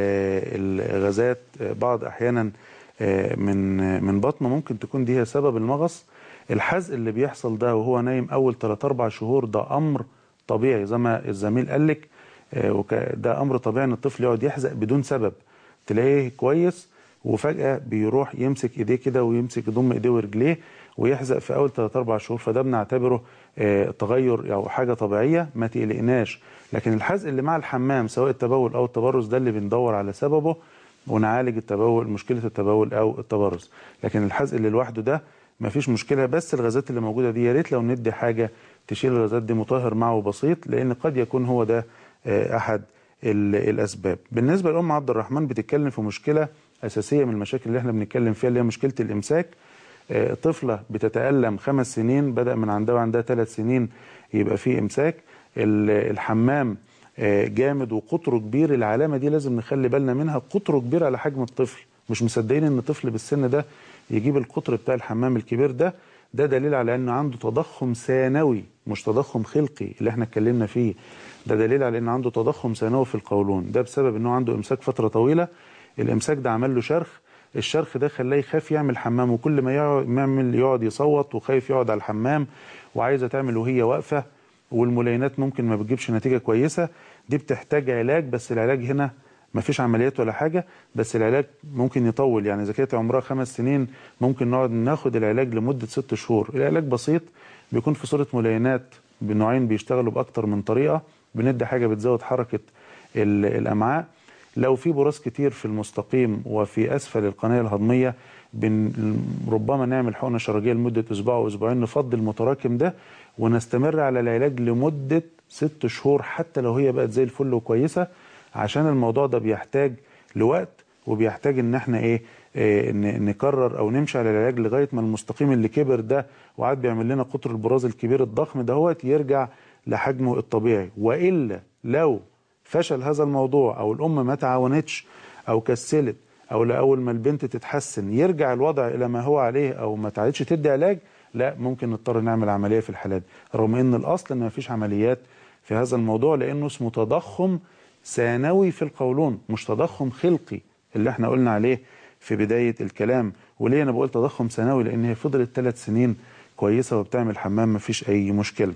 ال- الغازات آه، بعض احيانا آه، من من بطنه ممكن تكون دي هي سبب المغص الحزق اللي بيحصل ده وهو نايم اول 3 4 شهور ده امر طبيعي زي ما الزميل قال لك آه، وك- ده امر طبيعي ان الطفل يقعد يحزق بدون سبب تلاقيه كويس وفجاه بيروح يمسك ايديه كده ويمسك يضم ايديه ورجليه ويحزق في اول 3 4 شهور فده بنعتبره آه، تغير او حاجه طبيعيه ما تقلقناش لكن الحزق اللي مع الحمام سواء التبول او التبرز ده اللي بندور على سببه ونعالج التبول مشكله التبول او التبرز لكن الحزق اللي لوحده ده مفيش مشكله بس الغازات اللي موجوده دي يا ريت لو ندي حاجه تشيل الغازات دي مطهر معه بسيط لان قد يكون هو ده آه، احد ال- الاسباب بالنسبه لام عبد الرحمن بتتكلم في مشكله اساسيه من المشاكل اللي احنا بنتكلم فيها اللي هي مشكله الامساك آه، طفله بتتالم خمس سنين بدا من عندها وعندها ثلاث سنين يبقى فيه امساك ال- الحمام آه، جامد وقطره كبير العلامه دي لازم نخلي بالنا منها قطره كبير على حجم الطفل مش مصدقين ان طفل بالسن ده يجيب القطر بتاع الحمام الكبير ده ده دليل على انه عنده تضخم ثانوي مش تضخم خلقي اللي احنا اتكلمنا فيه ده دليل على ان عنده تضخم ثانوي في القولون ده بسبب انه عنده امساك فتره طويله الامساك ده عمل له شرخ الشرخ ده خلاه يخاف يعمل حمام وكل ما يقعد يعمل يقعد يصوت وخايف يقعد على الحمام وعايزه تعمل وهي واقفه والملاينات ممكن ما بتجيبش نتيجه كويسه دي بتحتاج علاج بس العلاج هنا ما فيش عمليات ولا حاجه بس العلاج ممكن يطول يعني اذا كانت عمرها خمس سنين ممكن نقعد ناخد العلاج لمده ست شهور العلاج بسيط بيكون في صوره ملاينات بنوعين بيشتغلوا باكتر من طريقه بندي حاجه بتزود حركه ال- الامعاء لو في براز كتير في المستقيم وفي اسفل القناه الهضميه بن ربما نعمل حقنه شرجيه لمده اسبوع او اسبوعين نفضي المتراكم ده ونستمر على العلاج لمده ست شهور حتى لو هي بقت زي الفل وكويسه عشان الموضوع ده بيحتاج لوقت وبيحتاج ان احنا ايه, إيه ن- نكرر او نمشي على العلاج لغايه ما المستقيم اللي كبر ده وقعد بيعمل لنا قطر البراز الكبير الضخم دهوت يرجع لحجمه الطبيعي والا لو فشل هذا الموضوع او الام ما تعاونتش او كسلت او لاول ما البنت تتحسن يرجع الوضع الى ما هو عليه او ما تعادش تدي علاج لا ممكن نضطر نعمل عمليه في الحالات دي رغم ان الاصل ان ما فيش عمليات في هذا الموضوع لانه اسمه تضخم ثانوي في القولون مش تضخم خلقي اللي احنا قلنا عليه في بدايه الكلام وليه انا بقول تضخم ثانوي لان هي فضلت ثلاث سنين كويسه وبتعمل حمام ما فيش اي مشكله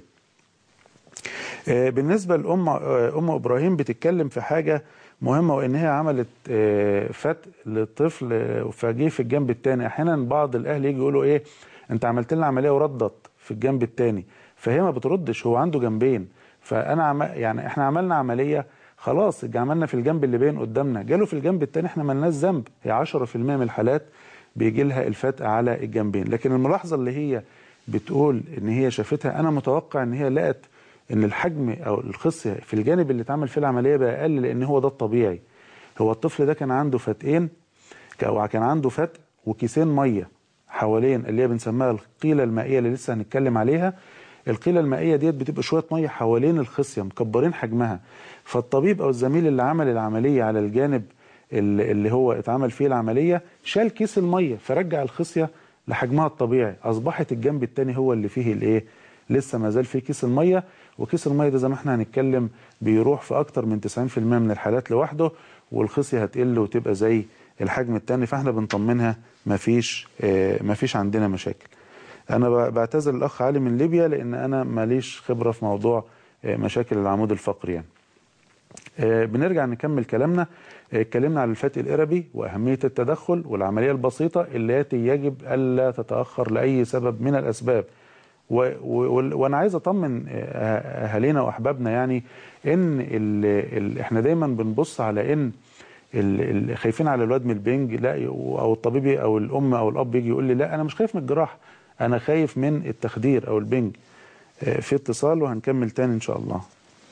آه، بالنسبه لام آه، ام ابراهيم بتتكلم في حاجه مهمه وان هي عملت آه، فتق للطفل آه، فجه في الجنب الثاني احيانا بعض الاهل يجي يقولوا ايه انت عملت لنا عمليه وردت في الجنب الثاني فهي ما بتردش هو عنده جنبين فانا عم... يعني احنا عملنا عمليه خلاص عملنا في الجنب اللي باين قدامنا جاله في الجنب الثاني احنا ملناش ذنب هي 10% من الحالات بيجي لها الفتق على الجنبين لكن الملاحظه اللي هي بتقول ان هي شافتها انا متوقع ان هي لقت ان الحجم او الخصيه في الجانب اللي اتعمل فيه العمليه بقى اقل لان هو ده الطبيعي هو الطفل ده كان عنده فتقين او كان عنده فتق وكيسين ميه حوالين اللي هي بنسميها القيله المائيه اللي لسه هنتكلم عليها القيله المائيه ديت بتبقى شويه ميه حوالين الخصيه مكبرين حجمها فالطبيب او الزميل اللي عمل العمليه على الجانب اللي اللي هو اتعمل فيه العمليه شال كيس الميه فرجع الخصيه لحجمها الطبيعي اصبحت الجنب الثاني هو اللي فيه الايه لسه ما زال فيه كيس الميه وكيس الميه ده زي ما احنا هنتكلم بيروح في اكتر من 90% من الحالات لوحده والخصيه هتقل وتبقى زي الحجم الثاني فاحنا بنطمنها مفيش آه مفيش عندنا مشاكل انا ب- بعتذر الاخ علي من ليبيا لان انا ماليش خبره في موضوع آه مشاكل العمود الفقري يعني آه، بنرجع نكمل كلامنا آه، اتكلمنا على الفتق الإربي وأهمية التدخل والعملية البسيطة التي يجب ألا تتأخر لأي سبب من الأسباب و و وانا عايز اطمن آه، اهالينا واحبابنا يعني ان ال ال احنا دايما بنبص على ان ال ال خايفين على الواد من البنج لا او الطبيب او الام او الاب يجي يقول لي لا انا مش خايف من الجراحه انا خايف من التخدير او البنج آه، في اتصال وهنكمل تاني ان شاء الله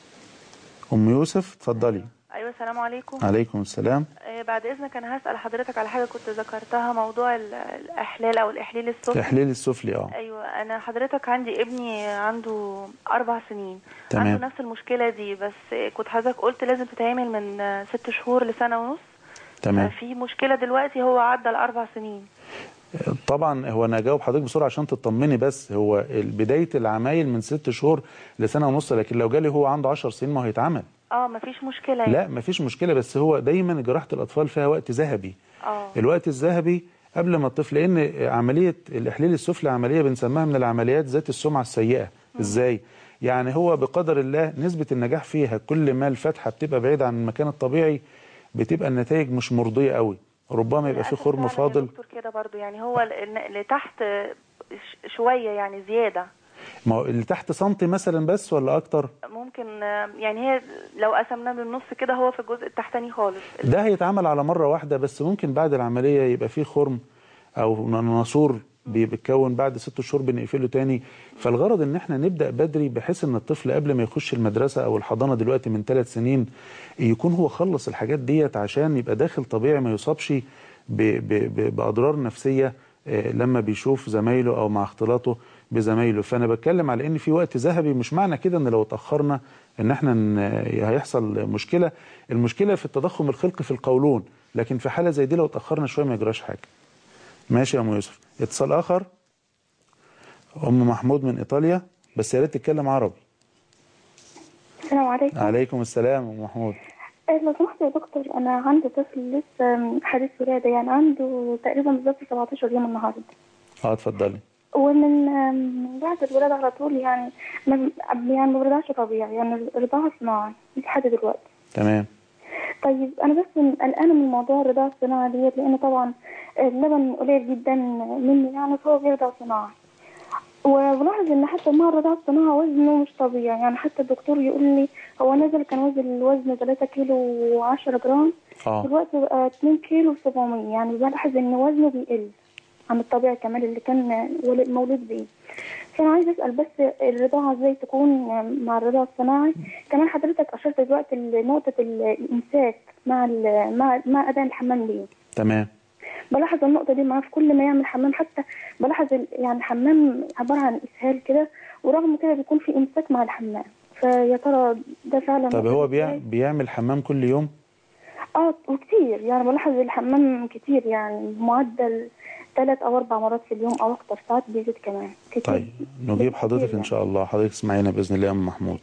ام يوسف اتفضلي ايوه السلام عليكم عليكم السلام آه، بعد اذنك انا هسال حضرتك على حاجه كنت ذكرتها موضوع ال- الاحلال او الاحليل السفلي تحليل السفلي اه ايوه انا حضرتك عندي ابني عنده اربع سنين تمام. عنده نفس المشكله دي بس كنت حضرتك قلت لازم تتعمل من آه، ست شهور لسنه ونص تمام في مشكله دلوقتي هو عدى الاربع سنين طبعا هو انا هجاوب حضرتك بسرعه عشان تطمني بس هو ال- بدايه العمايل من ست شهور لسنه ونص لكن لو جالي هو عنده 10 سنين ما هو هيتعمل اه مفيش مشكله يعني. لا مفيش مشكله بس هو دايما جراحه الاطفال فيها وقت ذهبي اه الوقت الذهبي قبل ما الطفل لان عمليه الاحليل السفلي عمليه بنسميها من العمليات ذات السمعه السيئه ازاي يعني هو بقدر الله نسبه النجاح فيها كل ما الفتحه بتبقى بعيده عن المكان الطبيعي بتبقى النتائج مش مرضيه قوي ربما يبقى في خرم فاضل دكتور كده برضو يعني هو ال- اللي تحت آه، ش- شويه يعني زياده ما هو اللي تحت سنتي مثلا بس ولا اكتر ممكن آه، يعني هي لو قسمناه بالنص كده هو في الجزء التحتاني خالص ده هيتعمل على مرة واحدة بس ممكن بعد العملية يبقى فيه خرم أو ناسور بيتكون بعد ست شهور بنقفله تاني فالغرض ان احنا نبدأ بدري بحيث ان الطفل قبل ما يخش المدرسة او الحضانة دلوقتي من ثلاث سنين يكون هو خلص الحاجات ديت عشان يبقى داخل طبيعي ما يصابش ب- ب- ب- بأضرار نفسية آه، لما بيشوف زمايله او مع اختلاطه بزمايله فانا بتكلم على ان في وقت ذهبي مش معنى كده ان لو اتاخرنا ان احنا ن- هيحصل مشكله المشكله في التضخم الخلقي في القولون لكن في حاله زي دي لو اتاخرنا شويه ما يجراش حاجه ماشي يا ام يوسف اتصال اخر ام محمود من ايطاليا بس يا ريت تتكلم عربي السلام عليكم عليكم السلام ام محمود آه، لو سمحت يا دكتور انا عندي طفل لسه حديث ولاده يعني عنده تقريبا بالظبط 17 يوم النهارده اه اتفضلي ومن آم، بعد الولاده على طول يعني ما يعني ما برضعش طبيعي يعني رضاعه صناعي لحد دلوقتي تمام طيب انا بس قلقانه من موضوع الرضاعه الصناعي ديت لان طبعا اللبن قليل جدا مني يعني فهو بيرضع صناعي وبلاحظ ان حتى مع الرضاعه الصناعي وزنه مش طبيعي يعني حتى الدكتور يقول لي هو نزل كان وزن الوزن 3 كيلو و10 جرام اه دلوقتي بقى 2 كيلو و700 يعني بلاحظ ان وزنه بيقل عن الطبيعي كمان اللي كان ولد- مولود بيه فانا عايز اسال بس الرضاعه ازاي تكون مع الرضاعه الصناعي كمان حضرتك اشرت دلوقتي لنقطه الامساك مع ال- مع مع اذان الحمام ليه تمام بلاحظ النقطة دي معاه في كل ما يعمل حمام حتى بلاحظ ال- يعني الحمام عبارة عن إسهال كده ورغم كده بيكون في إمساك مع الحمام فيا ترى ده فعلا طب هو بيع... بيعمل حمام كل يوم اه وكتير يعني بلاحظ الحمام كتير يعني معدل ثلاث أو أربع مرات في اليوم أو أكتر ساعات بيزيد كمان كتير طيب نجيب حضرتك ان شاء الله حضرتك اسمعينا باذن الله يا ام محمود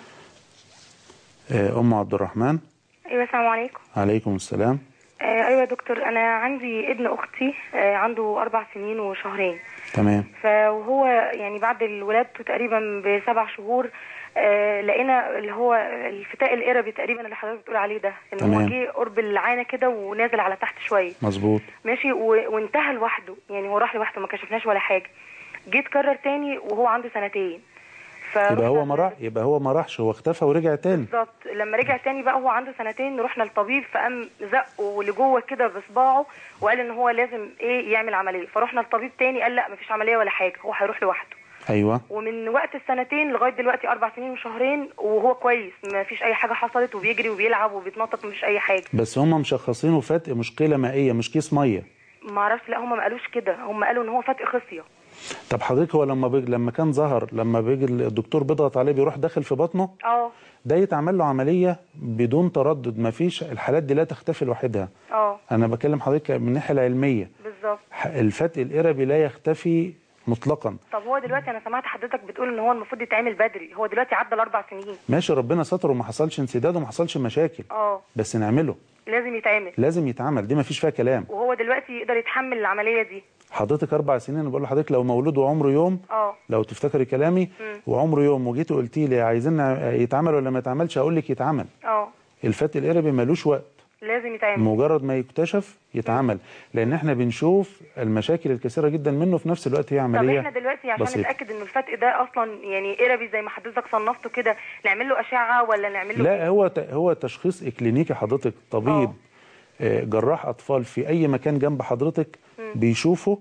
آه، ام عبد الرحمن ايوه السلام عليكم عليكم السلام آه ايوه يا دكتور انا عندي ابن اختي آه عنده اربع سنين وشهرين تمام فهو يعني بعد ولادته تقريبا بسبع شهور آه لقينا اللي هو الفتاء القربي تقريبا اللي حضرتك بتقول عليه ده ان هو تمام. جه قرب العانه كده ونازل على تحت شويه مظبوط ماشي و... وانتهى لوحده يعني هو راح لوحده ما كشفناش ولا حاجه جه اتكرر تاني وهو عنده سنتين يبقى هو ما راح يبقى هو ما راحش هو اختفى ورجع تاني بالظبط لما رجع تاني بقى هو عنده سنتين رحنا للطبيب فقام زقه لجوه كده بصباعه وقال ان هو لازم ايه يعمل عمليه فرحنا للطبيب تاني قال لا مفيش عمليه ولا حاجه هو هيروح لوحده ايوه ومن وقت السنتين لغايه دلوقتي اربع سنين وشهرين وهو كويس مفيش اي حاجه حصلت وبيجري وبيلعب وبيتنطط مفيش اي حاجه بس هم مشخصينه فتق مشكله مائيه مش كيس ميه ما اعرفش لا هم ما قالوش كده هم قالوا ان هو فتق خصيه طب حضرتك هو لما بيج... لما كان ظهر لما بيجي الدكتور بيضغط عليه بيروح داخل في بطنه اه ده يتعمل له عمليه بدون تردد ما فيش الحالات دي لا تختفي لوحدها اه انا بكلم حضرتك من الناحيه العلميه بالظبط ح- الفتق القربي لا يختفي مطلقا طب هو دلوقتي انا سمعت حضرتك بتقول ان هو المفروض يتعمل بدري هو دلوقتي عدى الاربع سنين ماشي ربنا ستر وما حصلش انسداد وما حصلش مشاكل اه بس نعمله لازم يتعمل لازم يتعمل دي ما فيش فيها كلام وهو دلوقتي يقدر يتحمل العمليه دي حضرتك اربع سنين انا بقول لحضرتك لو مولود وعمره يوم اه لو تفتكري كلامي مم. وعمره يوم وجيتي قلتي لي عايزين يتعمل ولا ما يتعملش هقول لك يتعمل اه الفات الاربي ملوش وقت لازم يتعمل مجرد ما يكتشف يتعمل لان احنا بنشوف المشاكل الكثيره جدا منه في نفس الوقت هي طب عمليه احنا دلوقتي عشان بسيطة. نتاكد ان الفتق ده اصلا يعني قربي زي ما حضرتك صنفته كده نعمل له اشعه ولا نعمل له لا هو ت- هو تشخيص اكلينيكي حضرتك طبيب آه، جراح اطفال في اي مكان جنب حضرتك بيشوفه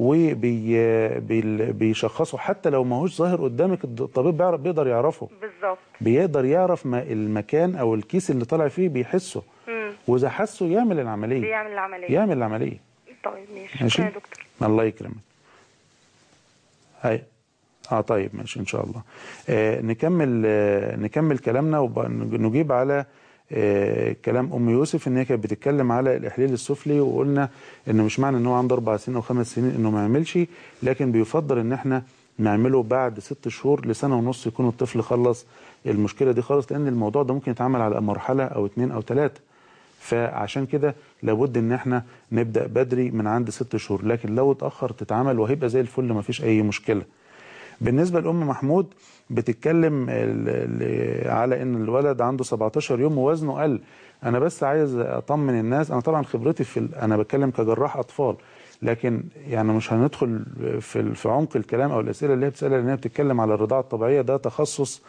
وبيشخصه حتى لو ما هوش ظاهر قدامك الد- الطبيب بيعرف بيقدر يعرفه بالظبط بيقدر يعرف ما المكان او الكيس اللي طالع فيه بيحسه مم. واذا حسه يعمل العمليه بيعمل العمليه يعمل العمليه طيب ماشي ماشي شكرا يا دكتور الله يكرمك هاي اه طيب ماشي ان شاء الله آه نكمل آه نكمل كلامنا ونجيب على آه كلام ام يوسف ان هي كانت بتتكلم على الاحليل السفلي وقلنا ان مش معنى ان هو عنده اربع سنين او خمس سنين انه ما يعملش لكن بيفضل ان احنا نعمله بعد ست شهور لسنه ونص يكون الطفل خلص المشكله دي خالص لان الموضوع ده ممكن يتعمل على مرحله او اتنين او ثلاثه فعشان كده لابد ان احنا نبدا بدري من عند ست شهور لكن لو اتاخر تتعمل وهيبقى زي الفل ما فيش اي مشكله بالنسبه لام محمود بتتكلم ال- ال- على ان الولد عنده 17 يوم ووزنه قل انا بس عايز اطمن الناس انا طبعا خبرتي في ال- انا بتكلم كجراح اطفال لكن يعني مش هندخل في ال- في عمق الكلام او الاسئله اللي هي بتسالها لان هي بتتكلم على الرضاعه الطبيعيه ده تخصص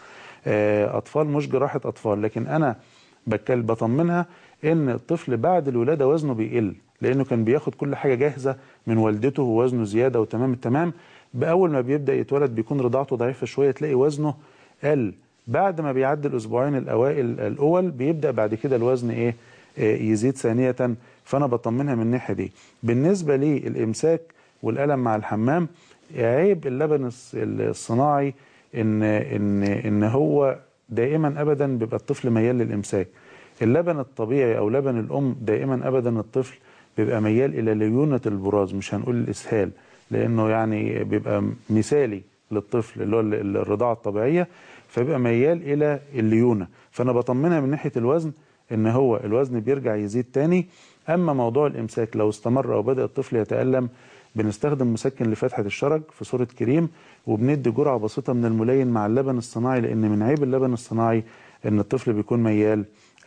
آه، اطفال مش جراحه اطفال لكن انا بتكلم بطمنها ان الطفل بعد الولاده وزنه بيقل لانه كان بياخد كل حاجه جاهزه من والدته ووزنه زياده وتمام التمام باول ما بيبدا يتولد بيكون رضاعته ضعيفه شويه تلاقي وزنه قل بعد ما بيعدي الاسبوعين الاوائل الاول بيبدا بعد كده الوزن ايه آه، يزيد ثانيه فانا بطمنها من الناحيه دي بالنسبه للامساك والالم مع الحمام عيب اللبن الص- الصناعي ان ان ان هو دائما ابدا بيبقى الطفل ميال للامساك اللبن الطبيعي او لبن الام دائما ابدا الطفل بيبقى ميال الى ليونه البراز مش هنقول الاسهال لانه يعني بيبقى مثالي للطفل اللي هو ال- ال- الرضاعه الطبيعيه فبيبقى ميال الى الليونه فانا بطمنها من ناحيه الوزن ان هو الوزن بيرجع يزيد تاني اما موضوع الامساك لو استمر او بدا الطفل يتالم بنستخدم مسكن لفتحه الشرج في صوره كريم وبندي جرعه بسيطه من الملين مع اللبن الصناعي لان من عيب اللبن الصناعي ان الطفل بيكون ميال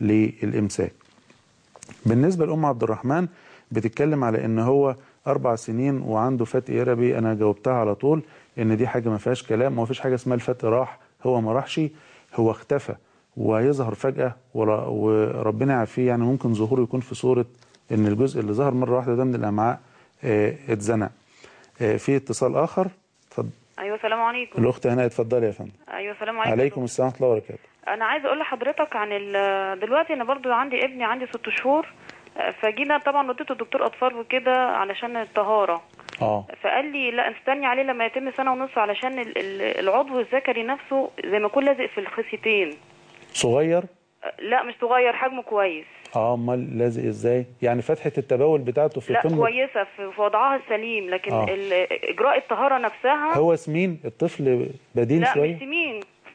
للامساك بالنسبه لام عبد الرحمن بتتكلم على ان هو اربع سنين وعنده فتق اربي انا جاوبتها على طول ان دي حاجه ما فيهاش كلام وما فيش حاجه اسمها الفتق راح هو ما راحش هو اختفى وهيظهر فجاه ور- وربنا يعافيه يعني ممكن ظهوره يكون في صوره ان الجزء اللي ظهر مره واحده ده من الامعاء آه، اتزنق آه، في اتصال اخر اتفضل ايوه السلام عليكم الاخت هنا اتفضلي يا فندم ايوه السلام عليكم عليكم السلام ورحمه الله وبركاته انا عايزه اقول لحضرتك عن ال- دلوقتي انا برضو عندي ابني عندي ست شهور آه، فجينا طبعا وديته دكتور اطفال وكده علشان الطهاره اه فقال لي لا استني عليه لما يتم سنه ونص علشان ال- ال- العضو الذكري نفسه زي ما يكون لازق في الخصيتين صغير آه، لا مش صغير حجمه كويس اه امال لازق ازاي يعني فتحه التبول بتاعته في لا قمه كويسه في في وضعها السليم لكن آه. ال- اجراء الطهاره نفسها هو سمين الطفل بدين لا شويه مش سمين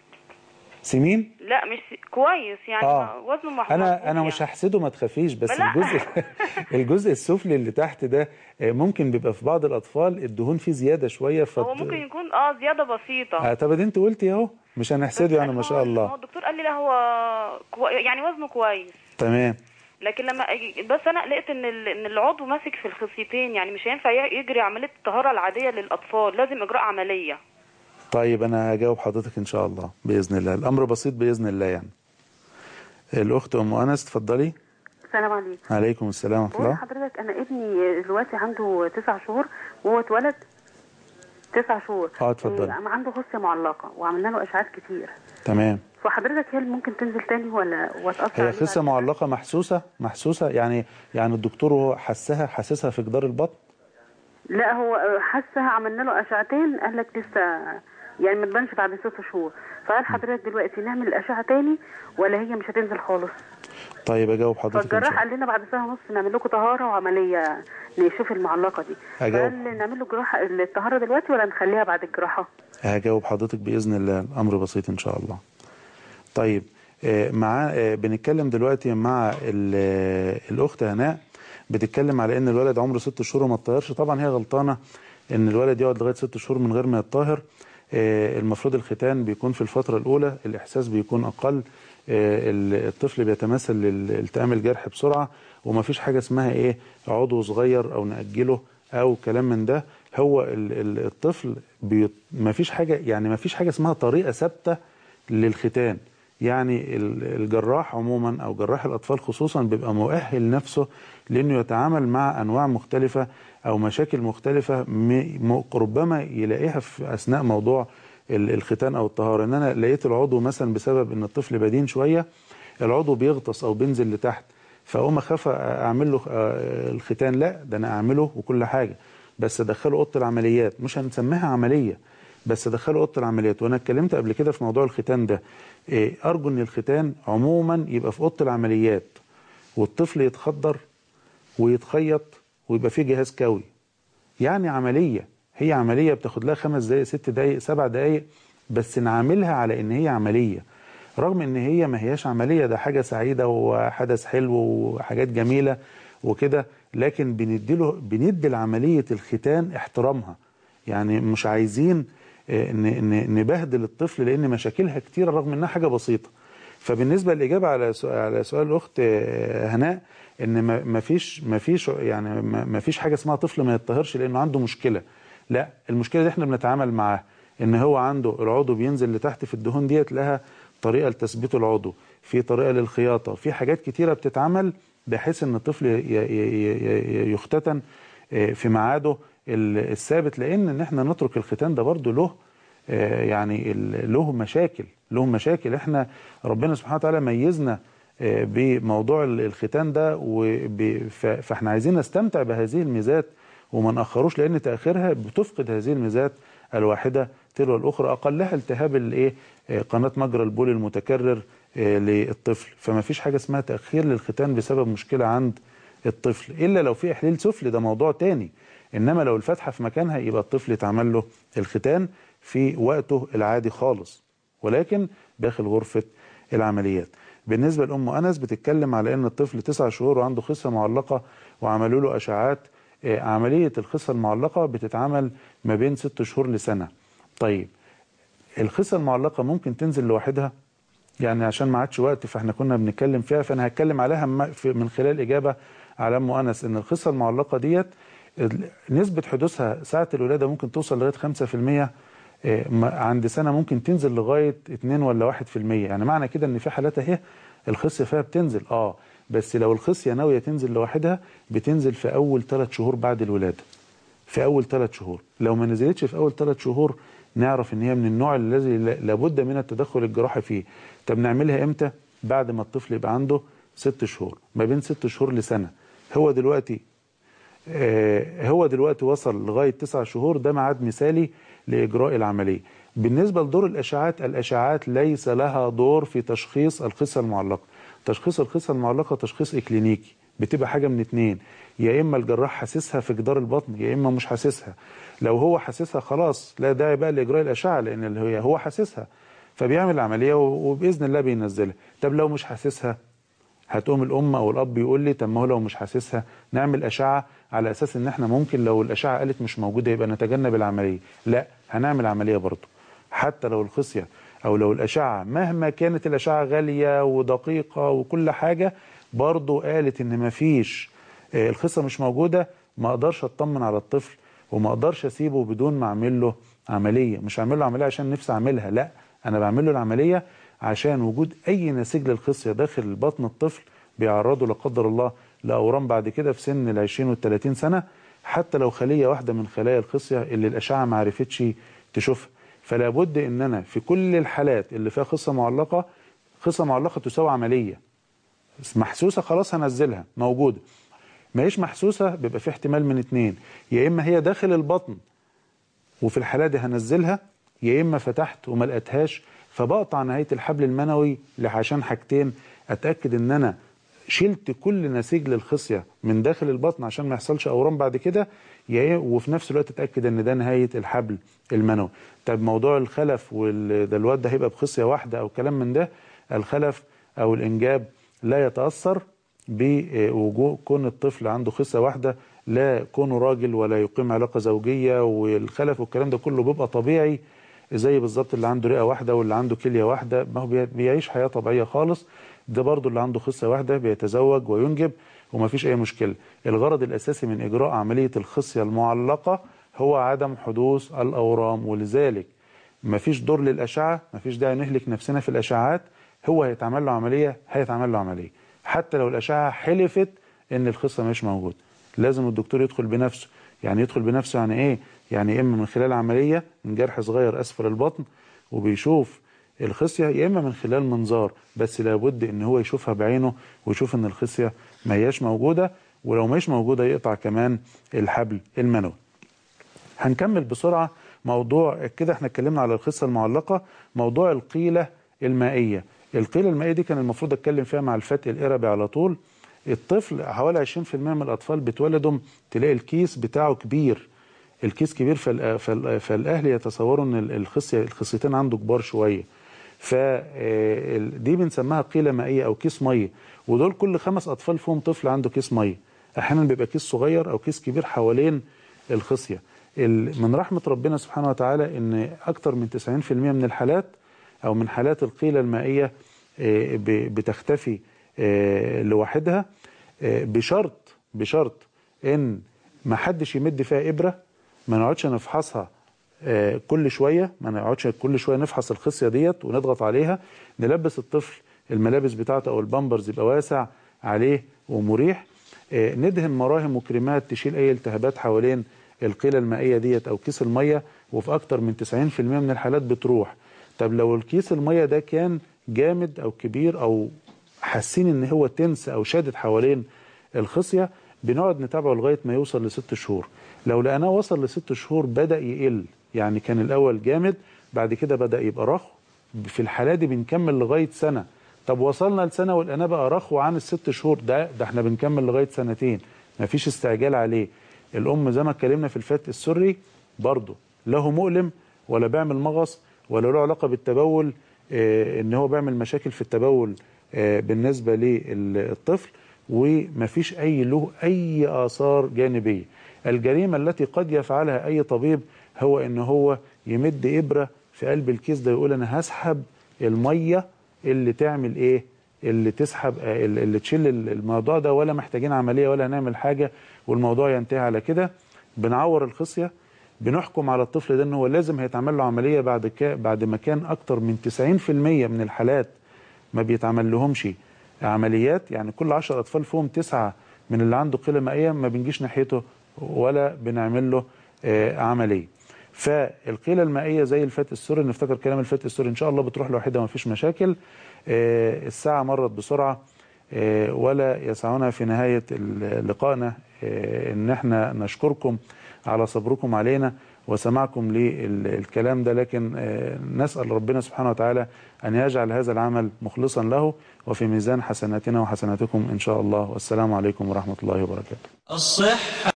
سمين لا مش س- كويس يعني آه. وزنه محمود انا انا مش هحسده ما تخافيش بس لا. الجزء الجزء السفلي اللي تحت ده آه، ممكن بيبقى في بعض الاطفال الدهون فيه زياده شويه فت... هو ممكن يكون اه زياده بسيطه آه طب انت قلتي اهو مش هنحسده يعني ما شاء هو الله الدكتور قال لي لا هو كو... يعني وزنه كويس تمام لكن لما أجي- بس انا لقيت ان ال- ان العضو ماسك في الخصيتين يعني مش هينفع ي- يجري عمليه الطهاره العاديه للاطفال لازم اجراء عمليه طيب انا هجاوب حضرتك ان شاء الله باذن الله الامر بسيط باذن الله يعني الاخت ام انس اتفضلي السلام عليكم عليكم السلام ورحمه بقول الله لحضرتك انا ابني دلوقتي عنده تسع شهور وهو اتولد تسع شهور اه اتفضلي. إيه، عنده خصيه معلقه وعملنا له اشعاعات كتير تمام فحضرتك هل ممكن تنزل تاني ولا وتاثر هي عليه خصه معلقه محسوسه محسوسه يعني يعني الدكتور هو حسها حاسسها في جدار البطن لا هو حاسه عملنا له اشعتين قال لك لسه يعني ما تبانش بعد ست شهور فهل حضرتك دلوقتي نعمل الاشعه تاني ولا هي مش هتنزل خالص طيب اجاوب حضرتك ان شاء فالجراح الله قال لنا بعد سنه ونص نعمل لكم طهاره وعمليه نشوف المعلقه دي هجاوب. فهل نعمل له جراحه الطهاره دلوقتي ولا نخليها بعد الجراحه هجاوب حضرتك باذن الله الامر بسيط ان شاء الله طيب آه، مع آه، بنتكلم دلوقتي مع ال- آه، الاخت هناء بتتكلم على ان الولد عمره ست شهور وما اتطهرش طبعا هي غلطانه ان الولد يقعد لغايه ست شهور من غير ما يتطهر آه، المفروض الختان بيكون في الفترة الأولى الإحساس بيكون أقل آه، ال- الطفل بيتمثل التئام الجرح بسرعة ومفيش حاجة اسمها إيه عضو صغير أو نأجله أو كلام من ده هو ال- ال- الطفل بي مفيش حاجة يعني مفيش حاجة اسمها طريقة ثابتة للختان يعني ال- الجراح عموما او جراح الاطفال خصوصا بيبقى مؤهل نفسه لانه يتعامل مع انواع مختلفه او مشاكل مختلفه م- م- ربما يلاقيها في اثناء موضوع ال- الختان او الطهاره ان انا لقيت العضو مثلا بسبب ان الطفل بدين شويه العضو بيغطس او بينزل لتحت فاقوم اخاف اعمل له آه، الختان لا ده انا اعمله وكل حاجه بس ادخله اوضه العمليات مش هنسميها عمليه بس ادخله اوضه العمليات وانا اتكلمت قبل كده في موضوع الختان ده إيه، ارجو ان الختان عموما يبقى في اوضه العمليات والطفل يتخدر ويتخيط ويبقى فيه جهاز كوي يعني عمليه هي عمليه بتاخد لها خمس دقائق ست دقائق سبع دقائق بس نعاملها على ان هي عمليه رغم ان هي ما هياش عمليه ده حاجه سعيده وحدث حلو وحاجات جميله وكده لكن بنديله بندي لعمليه الختان احترامها يعني مش عايزين آه، ن- ن- نبهدل الطفل لان مشاكلها كتيره رغم انها حاجه بسيطه فبالنسبه للاجابه على سؤال على سؤال الاخت آه، هناء ان ما ما فيش ما فيش يعني ما ما فيش حاجه اسمها طفل ما يتطهرش لانه عنده مشكله لا المشكله دي احنا بنتعامل معاها ان هو عنده العضو بينزل لتحت في الدهون ديت لها طريقه لتثبيت العضو في طريقه للخياطه في حاجات كتيره بتتعمل بحيث ان الطفل ي- ي- ي- ي- يختتن آه، في ميعاده ال- الثابت لان ان احنا نترك الختان ده برضه له آه، يعني ال- له مشاكل له مشاكل احنا ربنا سبحانه وتعالى ميزنا آه، بموضوع ال- الختان ده وب- ف- فاحنا عايزين نستمتع بهذه الميزات وما ناخروش لان تاخيرها بتفقد هذه الميزات الواحده تلو الاخرى اقلها التهاب الايه آه، قناه مجرى البول المتكرر آه، للطفل فما فيش حاجه اسمها تاخير للختان بسبب مشكله عند الطفل الا لو في احليل سفلي ده موضوع تاني انما لو الفتحه في مكانها يبقى الطفل يتعمل له الختان في وقته العادي خالص ولكن داخل غرفه العمليات بالنسبه لام انس بتتكلم على ان الطفل تسع شهور وعنده خصه معلقه وعملوا له اشعاعات آه، عمليه الخصه المعلقه بتتعمل ما بين ست شهور لسنه طيب الخصه المعلقه ممكن تنزل لوحدها يعني عشان ما عادش وقت فاحنا كنا بنتكلم فيها فانا هتكلم عليها م- في- من خلال اجابه على ام انس ان الخصه المعلقه ديت ال- نسبه حدوثها ساعه الولاده ممكن توصل لغايه 5% آه، م- عند سنه ممكن تنزل لغايه 2 ولا 1% يعني معنى كده ان في حالات اهي الخصيه فيها بتنزل اه بس لو الخصيه ناويه تنزل لوحدها بتنزل في اول ثلاث شهور بعد الولاده في اول ثلاث شهور لو ما نزلتش في اول ثلاث شهور نعرف ان هي من النوع الذي لا- لابد من التدخل الجراحي فيه طب نعملها امتى بعد ما الطفل يبقى عنده ست شهور ما بين ست شهور لسنه هو دلوقتي آه، هو دلوقتي وصل لغايه تسع شهور ده ميعاد مثالي لاجراء العمليه بالنسبه لدور الاشعاعات الاشعاعات ليس لها دور في تشخيص الخصه المعلقه تشخيص الخصه المعلقه تشخيص اكلينيكي بتبقى حاجه من اتنين يا اما الجراح حاسسها في جدار البطن يا اما مش حاسسها لو هو حاسسها خلاص لا داعي بقى لاجراء الاشعه لان اللي هي هو حاسسها فبيعمل العمليه و- وباذن الله بينزلها طب لو مش حاسسها هتقوم الام او الاب يقول لي طب ما هو لو مش حاسسها نعمل اشعه على اساس ان احنا ممكن لو الاشعه قالت مش موجوده يبقى نتجنب العمليه لا هنعمل عمليه برضه حتى لو الخصيه او لو الاشعه مهما كانت الاشعه غاليه ودقيقه وكل حاجه برضه قالت ان مفيش آه، الخصه مش موجوده ما اقدرش اطمن على الطفل وما اقدرش اسيبه بدون ما اعمل له عمليه مش هعمل له عمليه عشان نفسي اعملها لا انا بعمل له العمليه عشان وجود اي نسيج للخصيه داخل بطن الطفل بيعرضه لا قدر الله لاورام بعد كده في سن ال 20 وال 30 سنه حتى لو خليه واحده من خلايا الخصيه اللي الاشعه ما عرفتش تشوفها فلا بد ان انا في كل الحالات اللي فيها خصه معلقه خصه معلقه تساوي عمليه محسوسه خلاص هنزلها موجوده ما هيش محسوسه بيبقى في احتمال من اتنين يا اما هي داخل البطن وفي الحاله دي هنزلها يا اما فتحت وما لقيتهاش فبقطع نهايه الحبل المنوي عشان حاجتين اتاكد ان انا شلت كل نسيج للخصيه من داخل البطن عشان ما يحصلش اورام بعد كده يا إيه- وفي نفس الوقت اتاكد ان ده نهايه الحبل المنوي طب موضوع الخلف وال- ده الواد ده هيبقى بخصيه واحده او كلام من ده الخلف او الانجاب لا يتاثر بوجود كون الطفل عنده خصيه واحده لا كونه راجل ولا يقيم علاقه زوجيه والخلف والكلام ده كله بيبقى طبيعي زي بالظبط اللي عنده رئه واحده واللي عنده كليه واحده ما هو بي- بيعيش حياه طبيعيه خالص ده برضو اللي عنده خصيه واحده بيتزوج وينجب وما فيش اي مشكله الغرض الاساسي من اجراء عمليه الخصيه المعلقه هو عدم حدوث الاورام ولذلك ما فيش دور للاشعه ما فيش داعي نهلك نفسنا في الاشعاعات هو هيتعمل له عمليه هيتعمل له عمليه حتى لو الاشعه حلفت ان الخصه مش موجود لازم الدكتور يدخل بنفسه يعني يدخل بنفسه يعني ايه يعني يا اما من خلال عمليه من جرح صغير اسفل البطن وبيشوف الخصيه يا اما من خلال منظار بس لابد ان هو يشوفها بعينه ويشوف ان الخصيه ما هياش موجوده ولو مش موجوده يقطع كمان الحبل المنوي هنكمل بسرعة موضوع كده احنا اتكلمنا على القصة المعلقة موضوع القيلة المائية القيلة المائية دي كان المفروض اتكلم فيها مع الفتق القربي على طول الطفل حوالي 20% من الأطفال بتولدهم تلاقي الكيس بتاعه كبير الكيس كبير فال- فال- فالأهل يتصوروا ان ال- الخصية الخصيتين عنده كبار شوية فدي بنسميها قيلة مائية أو كيس مية ودول كل خمس أطفال فيهم طفل عنده كيس مية أحيانا بيبقى كيس صغير أو كيس كبير حوالين الخصية ال- من رحمة ربنا سبحانه وتعالى ان اكتر من 90% من الحالات او من حالات القيلة المائية آه، ب- بتختفي آه، لوحدها آه، بشرط بشرط ان ما حدش يمد فيها ابرة ما نقعدش نفحصها آه، كل شوية ما نقعدش كل شوية نفحص الخصية ديت ونضغط عليها نلبس الطفل الملابس بتاعته او البامبرز يبقى واسع عليه ومريح آه، ندهن مراهم وكريمات تشيل اي التهابات حوالين القيلة المائية ديت او كيس المية وفي اكتر من 90% من الحالات بتروح طب لو الكيس المية ده كان جامد او كبير او حاسين ان هو تنس او شادد حوالين الخصية بنقعد نتابعه لغاية ما يوصل لست شهور لو لقيناه وصل لست شهور بدأ يقل يعني كان الاول جامد بعد كده بدأ يبقى رخو في الحالة دي بنكمل لغاية سنة طب وصلنا لسنة ولقيناه بقى رخو عن الست شهور ده ده احنا بنكمل لغاية سنتين مفيش استعجال عليه الام زي ما اتكلمنا في الفات السري برضه لا هو مؤلم ولا بيعمل مغص ولا له علاقه بالتبول آه ان هو بيعمل مشاكل في التبول آه بالنسبه للطفل ومفيش اي له اي اثار جانبيه الجريمه التي قد يفعلها اي طبيب هو ان هو يمد ابره في قلب الكيس ده يقول انا هسحب الميه اللي تعمل ايه اللي تسحب آه، اللي اللي تشيل الموضوع ده ولا محتاجين عمليه ولا هنعمل حاجه والموضوع ينتهي على كده بنعور الخصيه بنحكم على الطفل ده ان هو لازم هيتعمل له عمليه بعد كا بعد ما كان اكتر من 90% من الحالات ما بيتعمل لهمش عمليات يعني كل 10 اطفال فيهم تسعه من اللي عنده قله مائيه ما بنجيش ناحيته ولا بنعمل له آه، عمليه فالقيله المائيه زي الفات السوري نفتكر كلام الفات السوري ان شاء الله بتروح لوحدها ما فيش مشاكل آه، الساعه مرت بسرعه آه، ولا يسعنا في نهايه ال- لقائنا آه، ان احنا نشكركم على صبركم علينا وسماعكم للكلام ده لكن آه، نسال ربنا سبحانه وتعالى ان يجعل هذا العمل مخلصا له وفي ميزان حسناتنا وحسناتكم ان شاء الله والسلام عليكم ورحمه الله وبركاته الصحة